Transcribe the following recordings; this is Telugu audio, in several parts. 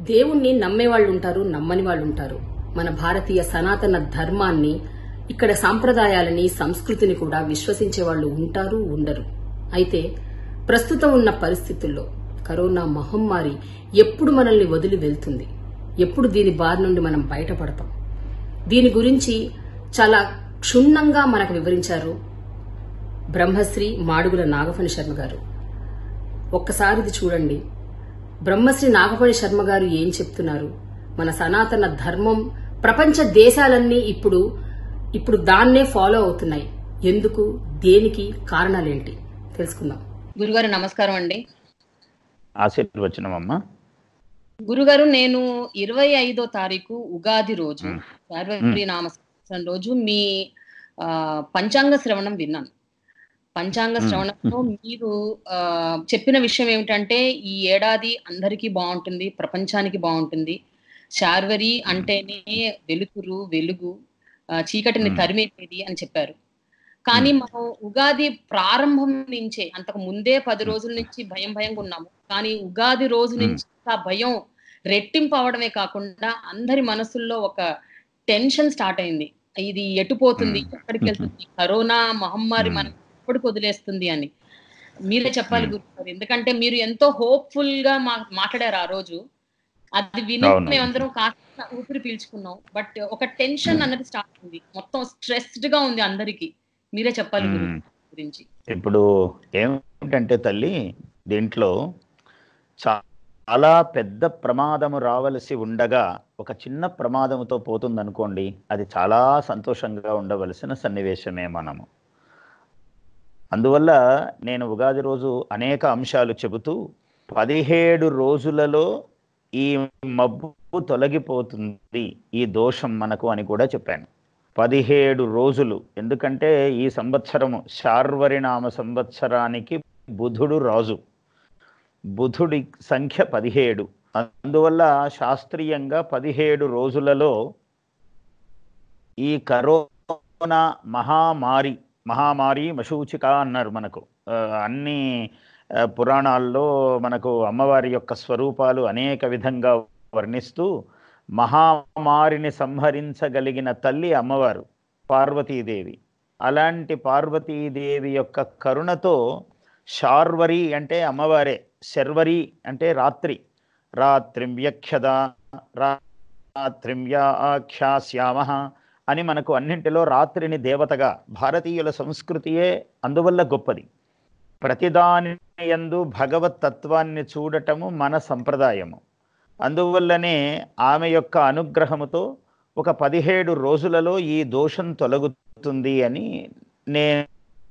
దేవుణ్ణి నమ్మే వాళ్ళు ఉంటారు నమ్మని వాళ్ళు ఉంటారు మన భారతీయ సనాతన ధర్మాన్ని ఇక్కడ సాంప్రదాయాలని సంస్కృతిని కూడా విశ్వసించే వాళ్ళు ఉంటారు ఉండరు అయితే ప్రస్తుతం ఉన్న పరిస్థితుల్లో కరోనా మహమ్మారి ఎప్పుడు మనల్ని వదిలి వెళ్తుంది ఎప్పుడు దీని బారి నుండి మనం బయటపడతాం దీని గురించి చాలా క్షుణ్ణంగా మనకు వివరించారు బ్రహ్మశ్రీ మాడుగుల నాగఫణి శర్మ గారు ఒక్కసారి ఇది చూడండి బ్రహ్మశ్రీ నాగపణి శర్మ గారు ఏం చెప్తున్నారు మన సనాతన ధర్మం ప్రపంచ దేశాలన్నీ ఇప్పుడు ఇప్పుడు దాన్నే ఫాలో అవుతున్నాయి ఎందుకు దేనికి కారణాలేంటి తెలుసుకుందాం గురుగారు నమస్కారం అండి ఆశీర్వచనమమ్మా గురుగారు నేను ఇరవై ఐదో తారీఖు ఉగాది రోజు శార్వరి నామ సంవత్సరం రోజు మీ ఆ, పంచాంగ శ్రవణం విన్నాను పంచాంగ మ్మ్. శ్రవణంలో మీరు ఆ, చెప్పిన విషయం ఏమిటంటే ఈ ఏడాది అందరికీ బాగుంటుంది ప్రపంచానికి బాగుంటుంది శార్వరి అంటేనే వెలుతురు వెలుగు ఆ, చీకటిని మ్మ్. తరిమేది అని చెప్పారు కానీ మనం ఉగాది ప్రారంభం నుంచే అంతకు ముందే పది రోజుల నుంచి భయం భయంగా ఉన్నాము కానీ ఉగాది రోజు మ్మ్. నుంచి ఆ భయం రెట్టింపు అవడమే కాకుండా అందరి మనసుల్లో ఒక టెన్షన్ స్టార్ట్ అయింది ఇది ఎటు పోతుంది మ్మ్. ఎక్కడికి వెళ్తుంది కరోనా మహమ్మారి మ్మ్. మనం ఎప్పటికి వదిలేస్తుంది అని మీరే చెప్పాలి మ్మ్. గురు ఎందుకంటే మీరు ఎంతో హోప్ఫుల్ గా మా- మాట్లాడారు ఆ రోజు అది విని అవును. మేమందరం కాస్త ఊపిరి పీల్చుకున్నాం బట్ ఒక టెన్షన్ అన్నది స్టార్ట్ అయింది మొత్తం స్ట్రెస్డ్ గా ఉంది అందరికి మీరే చెప్పాలి గురు మ్మ్. గురించి ఇప్పుడు ఏమిటంటే తల్లి దీంట్లో చాలా పెద్ద ప్రమాదము రావలసి ఉండగా ఒక చిన్న ప్రమాదముతో పోతుందనుకోండి అది చాలా సంతోషంగా ఉండవలసిన సన్నివేశమే మనము అందువల్ల నేను ఉగాది రోజు అనేక అంశాలు చెబుతూ పదిహేడు రోజులలో ఈ మబ్బు తొలగిపోతుంది ఈ దోషం మనకు అని కూడా చెప్పాను పదిహేడు రోజులు ఎందుకంటే ఈ సంవత్సరము శార్వరినామ సంవత్సరానికి బుధుడు రాజు బుధుడి సంఖ్య పదిహేడు అందువల్ల శాస్త్రీయంగా పదిహేడు రోజులలో ఈ కరోనా మహామారి మహామారి మశూచిక అన్నారు మనకు ఆ, అన్ని ఆ, పురాణాల్లో మనకు అమ్మవారి యొక్క స్వరూపాలు అనేక విధంగా వర్ణిస్తూ మహామారిని సంహరించగలిగిన తల్లి అమ్మవారు పార్వతీదేవి అలాంటి పార్వతీదేవి యొక్క కరుణతో శార్వరి అంటే అమ్మవారే శర్వరి అంటే రాత్రి రాత్రిం వ్యక్షద రాత్రిం ఆఖ్యాస్యామ అని మనకు అన్నింటిలో రాత్రిని దేవతగా భారతీయుల సంస్కృతియే అందువల్ల గొప్పది ప్రతిదాని యందు భగవత్ తత్వాన్ని చూడటము మన సంప్రదాయము అందువల్లనే ఆమె యొక్క అనుగ్రహముతో ఒక పదిహేడు రోజులలో ఈ దోషం తొలగుతుంది అని నేను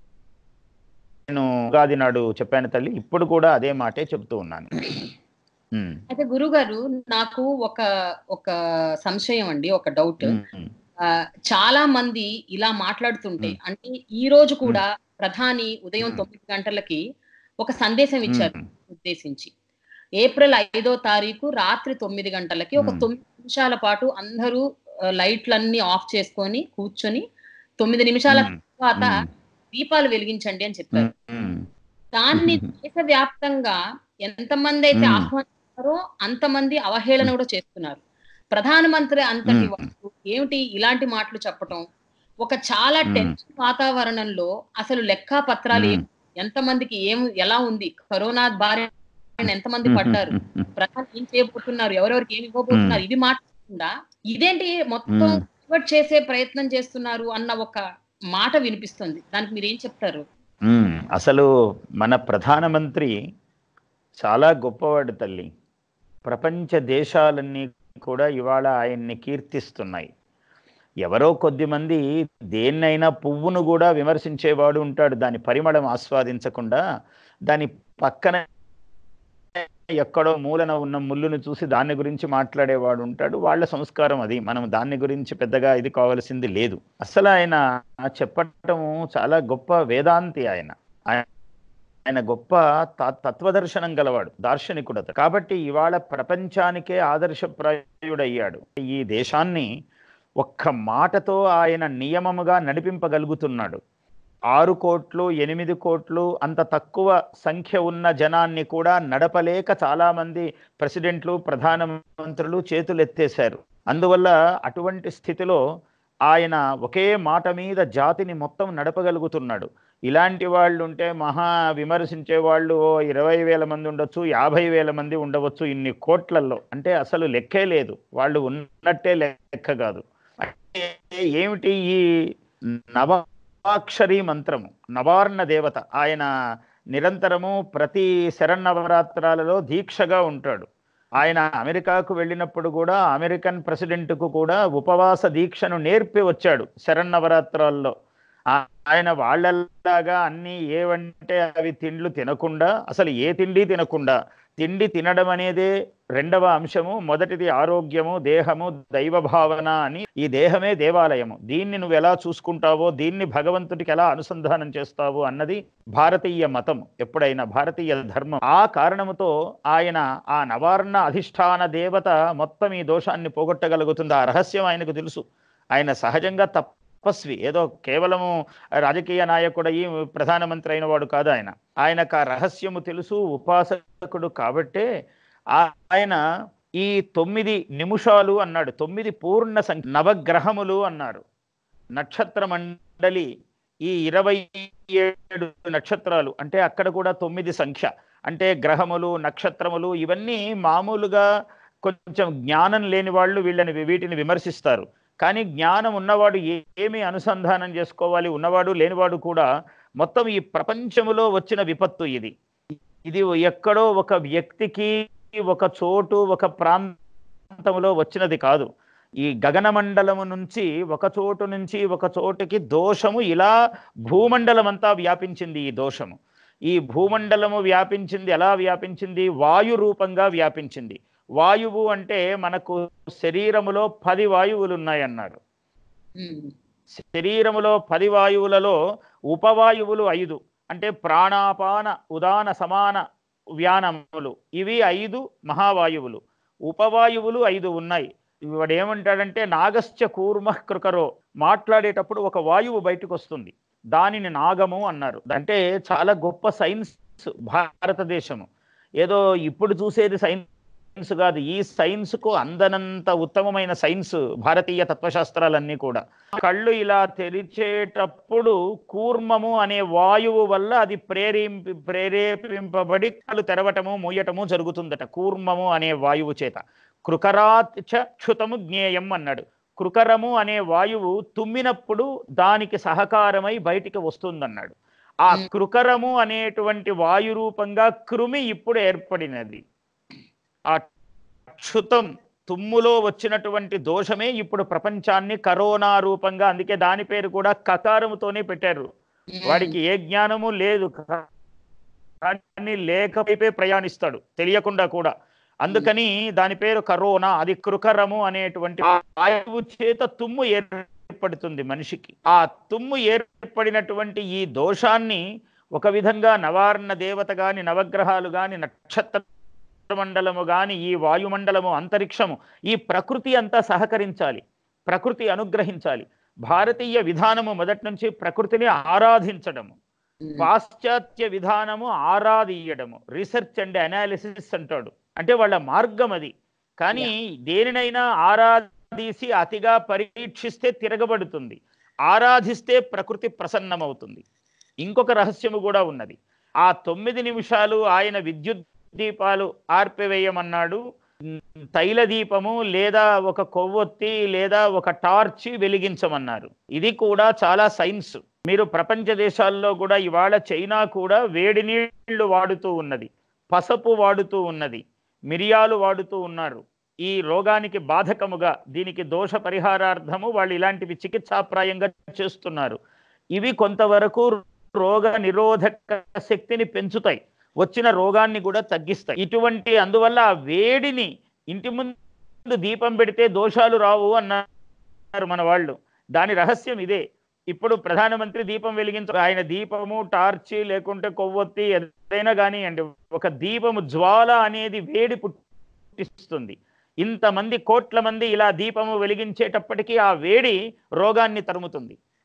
నేను ఉగాది నాడు చెప్పాను తల్లి ఇప్పుడు కూడా అదే మాటే చెప్తూ ఉన్నాను ఉమ్, అయితే గురుగారు నాకు ఒక ఒక సంశయం అండి ఒక డౌట్ ఉమ్, ఆ, చాలా మంది ఇలా మాట్లాడుతుంటే మ్మ్. అంటే ఈ రోజు కూడా ప్రధాని ఉదయం మ్మ్. తొమ్మిది గంటలకి ఒక సందేశం ఇచ్చారు ఉమ్, ఉద్దేశించి ఏప్రిల్ ఐదో తారీఖు రాత్రి తొమ్మిది గంటలకి ఒక మ్మ్. తొమ్మిది నిమిషాల పాటు అందరూ ఆ, లైట్లన్నీ ఆఫ్ చేసుకొని కూర్చొని తొమ్మిది నిమిషాల ఉమ్, తర్వాత ఉమ్, దీపాలు వెలిగించండి అని చెప్పారు ఉమ్, దాన్ని మ్మ్. దేశవ్యాప్తంగా ఎంతమంది అయితే మ్మ్. ఆహ్వానిస్తారో అంతమంది అవహేళన కూడా చేస్తున్నారు ప్రధానమంత్రి అంతటి మ్మ్. వారు ఏమిటి ఇలాంటి మాటలు చెప్పటం ఒక చాలా మ్మ్. టెన్షన్ వాతావరణంలో అసలు లెక్కా పత్రాలు ఏం ఎంతమందికి ఏం ఎలా ఉంది కరోనా బారిన ఎంతమంది పడ్డారు ప్రధాని ఏం చేయబోతున్నారు ఎవరెవరికి ఏమి ఇవ్వబోతున్నారు ఇవి మాట్లాడకుండా ఇదేంటి మొత్తం మ్మ్. divert చేసే ప్రయత్నం చేస్తున్నారు అన్న ఒక మాట వినిపిస్తుంది దానికి మీరు ఏం చెప్తారు ఉమ్, అసలు మన ప్రధానమంత్రి చాలా గొప్పవాడు తల్లి ప్రపంచ దేశాలన్నీ కూడా ఇవాళ ఆయన్ని కీర్తిస్తున్నాయి ఎవరో కొద్ది మంది దేన్నైనా పువ్వును కూడా విమర్శించేవాడు ఉంటాడు దాని పరిమళం ఆస్వాదించకుండా దాని పక్కన ఎక్కడో మూలన ఉన్న ముళ్ళును చూసి దాని గురించి మాట్లాడేవాడు ఉంటాడు వాళ్ళ సంస్కారం అది మనం దాని గురించి పెద్దగా ఇది కావాల్సింది లేదు అసలు ఆయన చెప్పటము చాలా గొప్ప వేదాంతి ఆయన ఆయన- ఆయన గొప్ప త- తత్వదర్శనం గలవాడు దార్శనికుడు అతడు కాబట్టి ఇవాళ ప్రపంచానికే ఆదర్శప్రాయుడయ్యాడు ఈ దేశాన్ని ఒక్క మాటతో ఆయన నియమముగా నడిపింపగలుగుతున్నాడు ఆరు కోట్లు ఎనిమిది కోట్లు అంత తక్కువ సంఖ్య ఉన్న జనాన్ని కూడా నడపలేక చాలామంది ప్రెసిడెంట్లు ప్రధానమంత్రులు చేతులు ఎత్తేశారు అందువల్ల అటువంటి స్థితిలో ఆయన ఒకే మాట మీద జాతిని మొత్తం నడపగలుగుతున్నాడు ఇలాంటి వాళ్ళు ఉంటే మహా విమర్శించే వాళ్ళు ఓ ఇరవై వేల మంది ఉండొచ్చు యాభై వేల మంది ఉండవచ్చు ఇన్ని కోట్లల్లో అంటే అసలు లెక్కే లేదు వాళ్ళు ఉన్నట్టే లెక్క కాదు అంటే ఏమిటి ఈ నవాక్షరి మంత్రము నవార్ణ దేవత ఆయన నిరంతరము ప్రతి శరన్నవరాత్రాలలో దీక్షగా ఉంటాడు ఆయన అమెరికాకు వెళ్ళినప్పుడు కూడా అమెరికన్ ప్రెసిడెంట్కు కూడా ఉపవాస దీక్షను నేర్పి వచ్చాడు శరన్నవరాత్రాల్లో ఆ- ఆయన వాళ్ళలాగా అన్ని ఏవంటే అవి తిండ్లు తినకుండా అసలు ఏ తిండి తినకుండా తిండి తినడం అనేదే రెండవ అంశము మొదటిది ఆరోగ్యము దేహము దైవ భావన అని ఈ దేహమే దేవాలయము దీన్ని నువ్వు ఎలా చూసుకుంటావో దీన్ని భగవంతుడికి ఎలా అనుసంధానం చేస్తావు అన్నది భారతీయ మతం ఎప్పుడైనా భారతీయ ధర్మం ఆ కారణముతో ఆయన ఆ నవార్ణ అధిష్టాన దేవత మొత్తం ఈ దోషాన్ని పోగొట్టగలుగుతుంది ఆ రహస్యం ఆయనకు తెలుసు ఆయన సహజంగా తపస్వి ఏదో కేవలము రాజకీయ నాయకుడయి ప్రధానమంత్రి అయిన వాడు కాదు ఆయన ఆయనకు ఆ రహస్యము తెలుసు ఉపాసకుడు కాబట్టే ఆ- ఆయన ఈ తొమ్మిది నిమిషాలు అన్నాడు తొమ్మిది పూర్ణ సంఖ్య నవగ్రహములు అన్నారు నక్షత్ర మండలి ఈ ఇరవై ఏడు నక్షత్రాలు అంటే అక్కడ కూడా తొమ్మిది సంఖ్య అంటే గ్రహములు నక్షత్రములు ఇవన్నీ మామూలుగా కొంచెం జ్ఞానం లేని వాళ్ళు వీళ్ళని వీటిని విమర్శిస్తారు కానీ జ్ఞానం ఉన్నవాడు ఏ- ఏమి అనుసంధానం చేసుకోవాలి ఉన్నవాడు లేనివాడు కూడా మొత్తం ఈ ప్రపంచములో వచ్చిన విపత్తు ఇది ఇది ఎక్కడో ఒక వ్యక్తికి ఒక చోటు ఒక ప్రాంతంలో వచ్చినది కాదు ఈ గగనమండలము నుంచి ఒక చోటు నుంచి ఒక చోటుకి దోషము ఇలా భూమండలం అంతా వ్యాపించింది ఈ దోషము ఈ భూమండలము వ్యాపించింది ఎలా వ్యాపించింది వాయు రూపంగా వ్యాపించింది వాయువు అంటే మనకు శరీరములో పది వాయువులు ఉన్నాయన్నారు ఉమ్, శరీరములో పది వాయువులలో ఉపవాయువులు ఐదు అంటే ప్రాణాపాన ఉదాన సమాన వ్యానములు ఇవి ఐదు మహావాయువులు ఉపవాయువులు ఐదు ఉన్నాయి వాడు ఏమంటాడంటే నాగశ్చ కూర్మ కృకరో మాట్లాడేటప్పుడు ఒక వాయువు బయటకు వస్తుంది దానిని నాగము అన్నారు అంటే చాలా గొప్ప సైన్స్ భారతదేశము ఏదో ఇప్పుడు చూసేది సైన్స్ కాదు ఈ సైన్స్ కు అందనంత ఉత్తమమైన సైన్స్ భారతీయ తత్వశాస్త్రాలన్నీ కూడా కళ్ళు ఇలా తెరిచేటప్పుడు కూర్మము అనే వాయువు వల్ల అది ప్రేరేపి ప్రేరేపింపబడి కళ్ళు తెరవటము మూయటము జరుగుతుందట కూర్మము అనే వాయువు చేత కృకరాత్ చ క్షుతము జ్ఞేయం అన్నాడు కృకరము అనే వాయువు తుమ్మినప్పుడు దానికి సహకారమై బయటికి వస్తుందన్నాడు ఆ కృకరము అనేటువంటి వాయు రూపంగా కృమి ఇప్పుడు ఏర్పడినది ఆ క్షుతం తుమ్ములో వచ్చినటువంటి దోషమే ఇప్పుడు ప్రపంచాన్ని కరోనా రూపంగా అందుకే దాని పేరు కూడా కకారముతోనే పెట్టారు ఉమ్, వాడికి ఏ జ్ఞానము లేదు కానీ లేకపోతే ప్రయాణిస్తాడు తెలియకుండా కూడా అందుకని దాని పేరు కరోనా అది కృకరము అనేటువంటి వాయువు చేత తుమ్ము ఏర్పడుతుంది మనిషికి ఆ తుమ్ము ఏర్పడినటువంటి ఈ దోషాన్ని ఒక విధంగా నవార్ణ దేవత గాని నవగ్రహాలు గాని నక్షత్ర మండలము గాని ఈ వాయుమండలము అంతరిక్షము ఈ ప్రకృతి అంతా సహకరించాలి ప్రకృతి అనుగ్రహించాలి భారతీయ విధానము మొదటి నుంచి ప్రకృతిని ఆరాధించడము ఉమ్, పాశ్చాత్య విధానము ఆరాధీయడము రీసెర్చ్ అండ్ అనాలిసిస్ అంటాడు అంటే వాళ్ళ మార్గం అది కానీ దేనినైనా ఆరాధిసి అతిగా పరీక్షిస్తే తిరగబడుతుంది ఆరాధిస్తే ప్రకృతి ప్రసన్నమవుతుంది ఇంకొక రహస్యము కూడా ఉన్నది ఆ తొమ్మిది నిమిషాలు ఆయన విద్యుత్ దీపాలు ఆర్పివేయమన్నాడు ఉమ్, తైల దీపము లేదా ఒక కొవ్వొత్తి లేదా ఒక టార్చి వెలిగించమన్నారు ఇది కూడా చాలా సైన్స్ మీరు ప్రపంచ దేశాల్లో కూడా ఇవాళ చైనా కూడా వేడి నీళ్లు వాడుతూ ఉన్నది పసపు వాడుతూ ఉన్నది మిరియాలు వాడుతూ ఉన్నారు ఈ రోగానికి బాధకముగా దీనికి దోష పరిహారార్థము వాళ్ళు ఇలాంటివి చికిత్సాప్రాయంగా చేస్తున్నారు ఇవి కొంతవరకు రోగ నిరోధక శక్తిని పెంచుతాయి వచ్చిన రోగాన్ని కూడా తగ్గిస్తాయి ఇటువంటి అందువల్ల ఆ వేడిని ఇంటి ముందు దీపం పెడితే దోషాలు రావు అన్నారు మన వాళ్ళు దాని రహస్యం ఇదే ఇప్పుడు ప్రధానమంత్రి దీపం వెలిగించ ఆయన దీపము టార్చి లేకుంటే కొవ్వొత్తి ఏదైనా కానివ్వండి ఒక దీపము జ్వాల అనేది వేడి పుట్టిస్తుంది ఇంతమంది కోట్ల మంది ఇలా దీపము వెలిగించేటప్పటికీ ఆ వేడి రోగాన్ని తరుముతుంది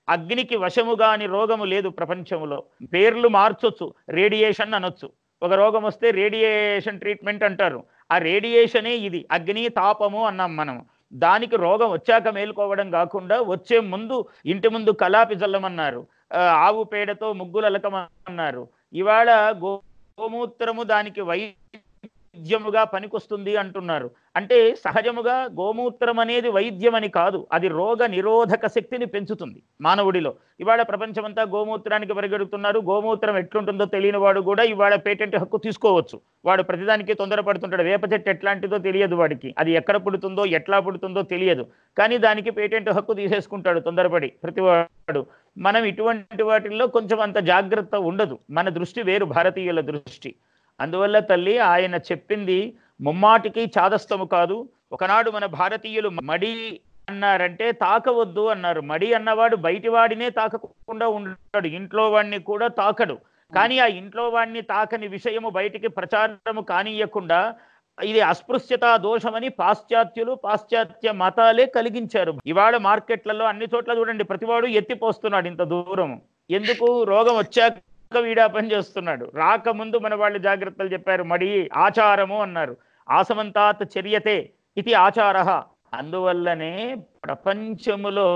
అగ్నికి వశము కాని రోగము లేదు ప్రపంచంలో పేర్లు మార్చొచ్చు రేడియేషన్ అనొచ్చు ఒక రోగం వస్తే రేడియేషన్ ట్రీట్మెంట్ అంటారు ఆ రేడియేషనే ఇది అగ్ని తాపము అన్నాం మనం దానికి రోగం వచ్చాక మేలుకోవడం కాకుండా వచ్చే ముందు ఇంటి ముందు కలాపి జల్లమన్నారు ఆ, ఆవు పేడతో ముగ్గులు అలకమన్నారు ఇవాళ గో గోమూత్రము దానికి వైద్యముగా పనికొస్తుంది అంటున్నారు అంటే సహజముగా గోమూత్రం అనేది వైద్యం అని కాదు అది రోగ నిరోధక శక్తిని పెంచుతుంది మానవుడిలో ఇవాళ ప్రపంచమంతా గోమూత్రానికి పరిగెడుతున్నారు గోమూత్రం ఎట్లుంటుందో తెలియని వాడు కూడా ఇవాళ పేటెంట్ హక్కు తీసుకోవచ్చు వాడు ప్రతిదానికి తొందరపడుతుంటాడు వేప చెట్టు ఎట్లాంటిదో తెలియదు వాడికి అది ఎక్కడ పుడుతుందో ఎట్లా పుడుతుందో తెలియదు కానీ దానికి పేటెంట్ హక్కు తీసేసుకుంటాడు తొందరపడి ప్రతివాడు మనం ఇటువంటి వాటిల్లో కొంచెం అంత జాగ్రత్త ఉండదు మన దృష్టి వేరు భారతీయుల దృష్టి అందువల్ల తల్లి ఆయన చెప్పింది ముమ్మాటికి చాదస్తము కాదు ఒకనాడు మన భారతీయులు మడి అన్నారంటే తాకవద్దు అన్నారు మడి అన్నవాడు బయటి వాడినే తాకకుండా ఉంటాడు ఇంట్లో వాడిని కూడా తాకడు కానీ ఆ ఇంట్లో వాడిని తాకని విషయము బయటికి ప్రచారము కానీయకుండా ఇది అస్పృశ్యత దోషమని పాశ్చాత్యులు పాశ్చాత్య మతాలే కలిగించారు ఇవాళ మార్కెట్లలో అన్ని చోట్ల చూడండి ప్రతివాడు ఎత్తిపోస్తున్నాడు ఇంత దూరం ఎందుకు రోగం వచ్చాక వీడా పని చేస్తున్నాడు రాకముందు మన వాళ్ళు జాగ్రత్తలు చెప్పారు మడి ఆచారము అన్నారు ఆసమంతాత్ చర్యతే ఇది ఆచార అందువల్లనే ప్రపంచములో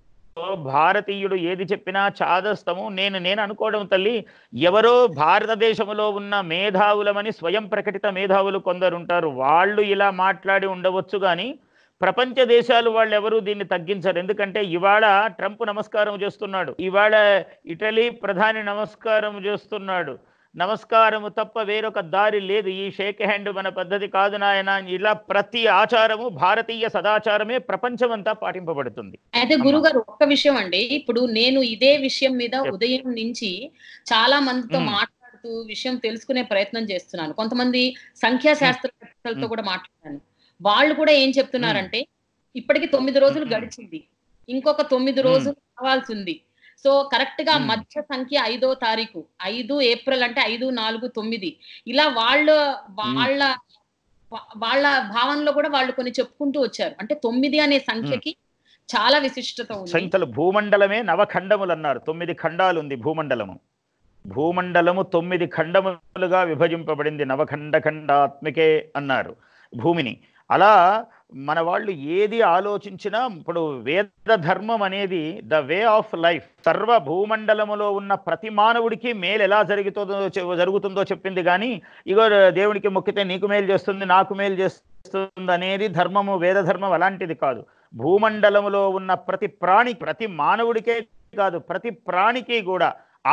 భారతీయుడు ఏది చెప్పినా చాదస్తము నేను నేను అనుకోవడం తల్లి ఎవరో భారతదేశంలో ఉన్న మేధావులమని స్వయం ప్రకటిత మేధావులు కొందరు ఉంటారు వాళ్ళు ఇలా మాట్లాడి ఉండవచ్చు కానీ ప్రపంచ దేశాలు వాళ్ళు ఎవరు దీన్ని తగ్గించరు ఎందుకంటే ఇవాళ ట్రంప్ నమస్కారం చేస్తున్నాడు ఇవాళ ఇటలీ ప్రధాని నమస్కారం చేస్తున్నాడు నమస్కారము తప్ప వేరొక దారి లేదు ఈ షేక్ హ్యాండ్ మన పద్ధతి కాదు నాయన ఇలా ప్రతి ఆచారము భారతీయ సదాచారమే ప్రపంచమంతా పాటింపబడుతుంది అయితే అమ్మా. గురుగారు ఒక్క విషయం అండి ఇప్పుడు నేను ఇదే విషయం మీద చెప్పు. ఉదయం నుంచి చాలా మందితో మ్మ్. మాట్లాడుతూ విషయం తెలుసుకునే ప్రయత్నం చేస్తున్నాను కొంతమంది సంఖ్యాశాస్త్రవేత్తలతో మ్మ్. కూడా మాట్లాడాను వాళ్ళు కూడా ఏం చెప్తున్నారంటే ఇప్పటికి తొమ్మిది రోజులు మ్మ్. గడిచింది ఇంకొక తొమ్మిది మ్మ్. రోజులు కావాల్సి ఉంది సో కరెక్ట్ గా మ్మ్. మధ్య సంఖ్య ఐదో తారీఖు ఐదు ఏప్రిల్ అంటే ఐదు నాలుగు తొమ్మిది ఇలా వాళ్ళ వాళ్ళ వా- వాళ్ళ భావనలో కూడా వాళ్ళు కొన్ని చెప్పుకుంటూ వచ్చారు అంటే తొమ్మిది అనే సంఖ్యకి చాలా విశిష్టత ఉంది సంఖ్యలు భూమండలమే నవఖండములు అన్నారు తొమ్మిది ఖండాలు ఉంది భూమండలము భూమండలము తొమ్మిది ఖండములుగా విభజింపబడింది నవఖండ ఖండాత్మికే అన్నారు భూమిని అలా మన వాళ్ళు ఏది ఆలోచించినా ఇప్పుడు వేద ధర్మం అనేది ద వే ఆఫ్ లైఫ్ సర్వ భూమండలములో ఉన్న ప్రతి మానవుడికి మేలు ఎలా జరుగుతుందో చె- జరుగుతుందో చెప్పింది కానీ ఇగో దేవునికి మొక్కితే నీకు మేలు చేస్తుంది నాకు మేలు చేస్తుంది అనేది ధర్మము వేద ధర్మం అలాంటిది కాదు భూమండలములో ఉన్న ప్రతి ప్రాణి ప్రతి మానవుడికే కాదు ప్రతి ప్రాణికి కూడా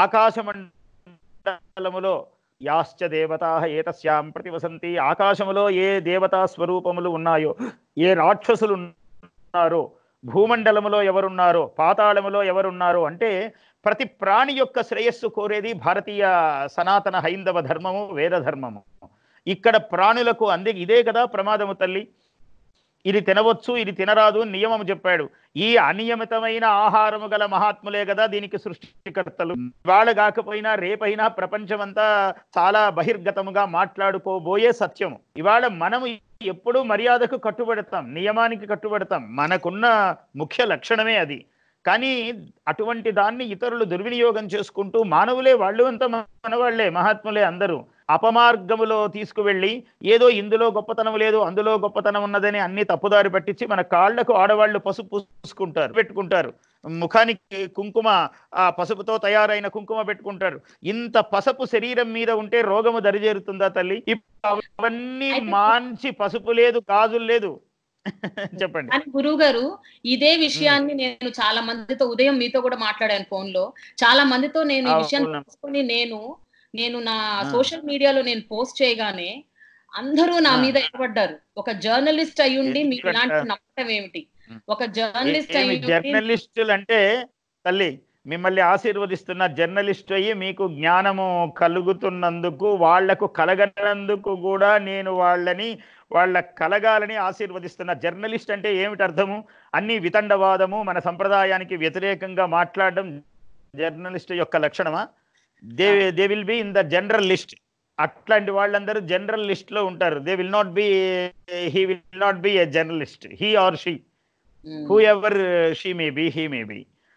ఆకాశమండలములో యాశ్చ దేవతా ఏతస్యాం ప్రతివసంతి ఆకాశములో ఏ దేవతా స్వరూపములు ఉన్నాయో ఏ రాక్షసులు ఉన్నారో భూమండలములో ఎవరున్నారో పాతాళములో ఎవరున్నారో అంటే ప్రతి ప్రాణి యొక్క శ్రేయస్సు కోరేది భారతీయ సనాతన హైందవ ధర్మము వేద ధర్మము ఇక్కడ ప్రాణులకు అంది ఇదే కదా ప్రమాదము తల్లి ఇది తినవచ్చు ఇది తినరాదు అని నియమం చెప్పాడు ఈ అనియమితమైన ఆహారము గల మహాత్ములే కదా దీనికి సృష్టికర్తలు ఇవాళ కాకపోయినా రేపైనా ప్రపంచమంతా చాలా బహిర్గతముగా మాట్లాడుకోబోయే సత్యము ఇవాళ మనము ఎప్పుడూ మర్యాదకు కట్టుబడతాం నియమానికి కట్టుబడతాం మనకున్న ముఖ్య లక్షణమే అది కానీ అటువంటి దాన్ని ఇతరులు దుర్వినియోగం చేసుకుంటూ మానవులే వాళ్ళు అంతా మనవాళ్లే మహాత్ములే అందరూ అపమార్గములో తీసుకువెళ్ళి ఏదో ఇందులో గొప్పతనం లేదు అందులో గొప్పతనం ఉన్నదని అన్ని తప్పుదారి పట్టించి మన కాళ్లకు ఆడవాళ్ళు పసుపు పూసుకుంటారు పెట్టుకుంటారు ముఖానికి కుంకుమ ఆ పసుపుతో తయారైన కుంకుమ పెట్టుకుంటారు ఇంత పసుపు శరీరం మీద ఉంటే రోగము దరిజేరుతుందా తల్లి ఇప్పుడు అవన్నీ మాంచి పసుపు లేదు గాజులు లేదు చెప్పండి కానీ గురువు గారు ఇదే విషయాన్ని నేను చాలా మందితో ఉదయం మీతో కూడా మాట్లాడాను ఫోన్ లో చాలా మందితో నేను ఈ విషయాన్ని అవునా. తెలుసుకొని నేను నేను నా ఆ. సోషల్ మీడియాలో నేను పోస్ట్ చేయగానే అందరూ నా ఆ. మీద ఎగబడ్డారు ఒక జర్నలిస్ట్ అయ్యుండి మీకు ఎందుకంట? ఇలాంటి నమ్మటం ఏమిటి ఉం. ఒక జర్నలిస్ట్ ఏమి అయ్యుండి జర్నలిస్టులు అంటే తల్లి మిమ్మల్ని ఆశీర్వదిస్తున్న జర్నలిస్ట్ అయ్యి మీకు జ్ఞానము కలుగుతున్నందుకు వాళ్లకు కలగనందుకు కూడా నేను వాళ్ళని వాళ్ళ కలగాలని ఆశీర్వదిస్తున్న జర్నలిస్ట్ అంటే ఏమిటి అర్థము అన్ని వితండవాదము మన సంప్రదాయానికి వ్యతిరేకంగా మాట్లాడడం జర్నలిస్ట్ యొక్క లక్షణమా they they will be in the general list అట్లాంటి వాళ్ళందరూ జనరల్ లిస్ట్ లో ఉంటారు they will not be he will not be a journalist he or she um. Whoever she may be he may be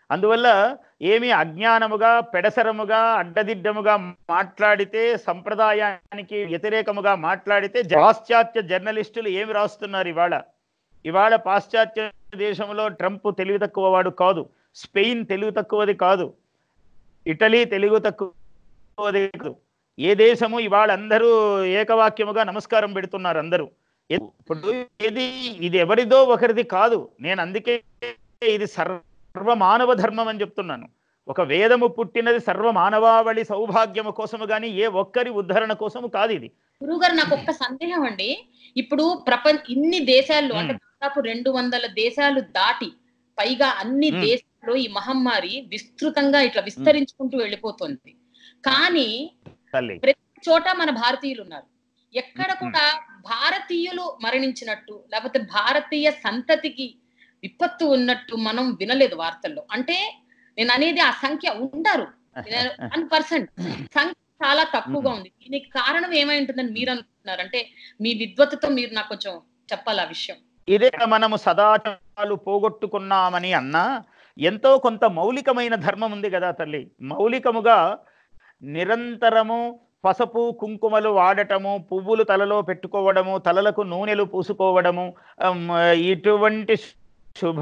అందువల్ల ఏమి అజ్ఞానముగా పెడసరముగా అడ్డదిడ్డముగా మాట్లాడితే సంప్రదాయానికి వ్యతిరేకముగా మాట్లాడితే పాశ్చాత్య జర్నలిస్టులు ఏమి రాస్తున్నారు ఇవాళ ఇవాళ పాశ్చాత్య దేశంలో ట్రంప్ తెలివి తక్కువ వాడు కాదు స్పెయిన్ తెలివి తక్కువది కాదు ఇటలీ తెలుగు తక్కువది కాదు ఏ దేశము ఇవాళ అందరూ ఏకవాక్యముగా నమస్కారం పెడుతున్నారు అందరూ ఇప్పుడు ఇది ఇది ఎవరిదో ఒకరిది కాదు నేను అందుకే ఇది సర్వ మానవ ధర్మం అని చెప్తున్నాను ఒక వేదము పుట్టినది సర్వ మానవావళి సౌభాగ్యము కోసము గాని ఏ ఒక్కరి ఉద్ధరణ కోసము కాదు ఇది గురువు గారు నాకు ఒక్క సందేహం అండి ఇప్పుడు ప్రపంచ ఇన్ని దేశాల్లో అంటే దాదాపు రెండు వందల దేశాలు దాటి పైగా అన్ని మ్మ్. దేశాల్లో ఈ మహమ్మారి విస్తృతంగా ఇట్లా విస్తరించుకుంటూ వెళ్ళిపోతుంది కానీ తల్లి ప్రతి చోట మన భారతీయులు ఉన్నారు ఎక్కడ కూడా భారతీయులు మరణించినట్టు లేకపోతే భారతీయ సంతతికి విపత్తు ఉన్నట్టు మనం వినలేదు వార్తల్లో అంటే నేను అనేది ఆ సంఖ్య ఉండరు వన్ పర్సెంట్ సంఖ్య చాలా తక్కువగా ఉంది దీనికి కారణం ఏమై ఉంటుందని మీరు అనుకుంటున్నారు అంటే మీ విద్వత్తుతో మీరు నాకు కొంచెం చెప్పాలి ఆ విషయం ఇదే మనము సదాచారాలు పోగొట్టుకున్నామని అన్నా ఎంతో కొంత మౌలికమైన ధర్మం ఉంది కదా తల్లి మౌలికముగా నిరంతరము పసుపు కుంకుమలు వాడటము పువ్వులు తలలో పెట్టుకోవడము తలలకు నూనెలు పూసుకోవడము అమ్, ఇటువంటి శుభ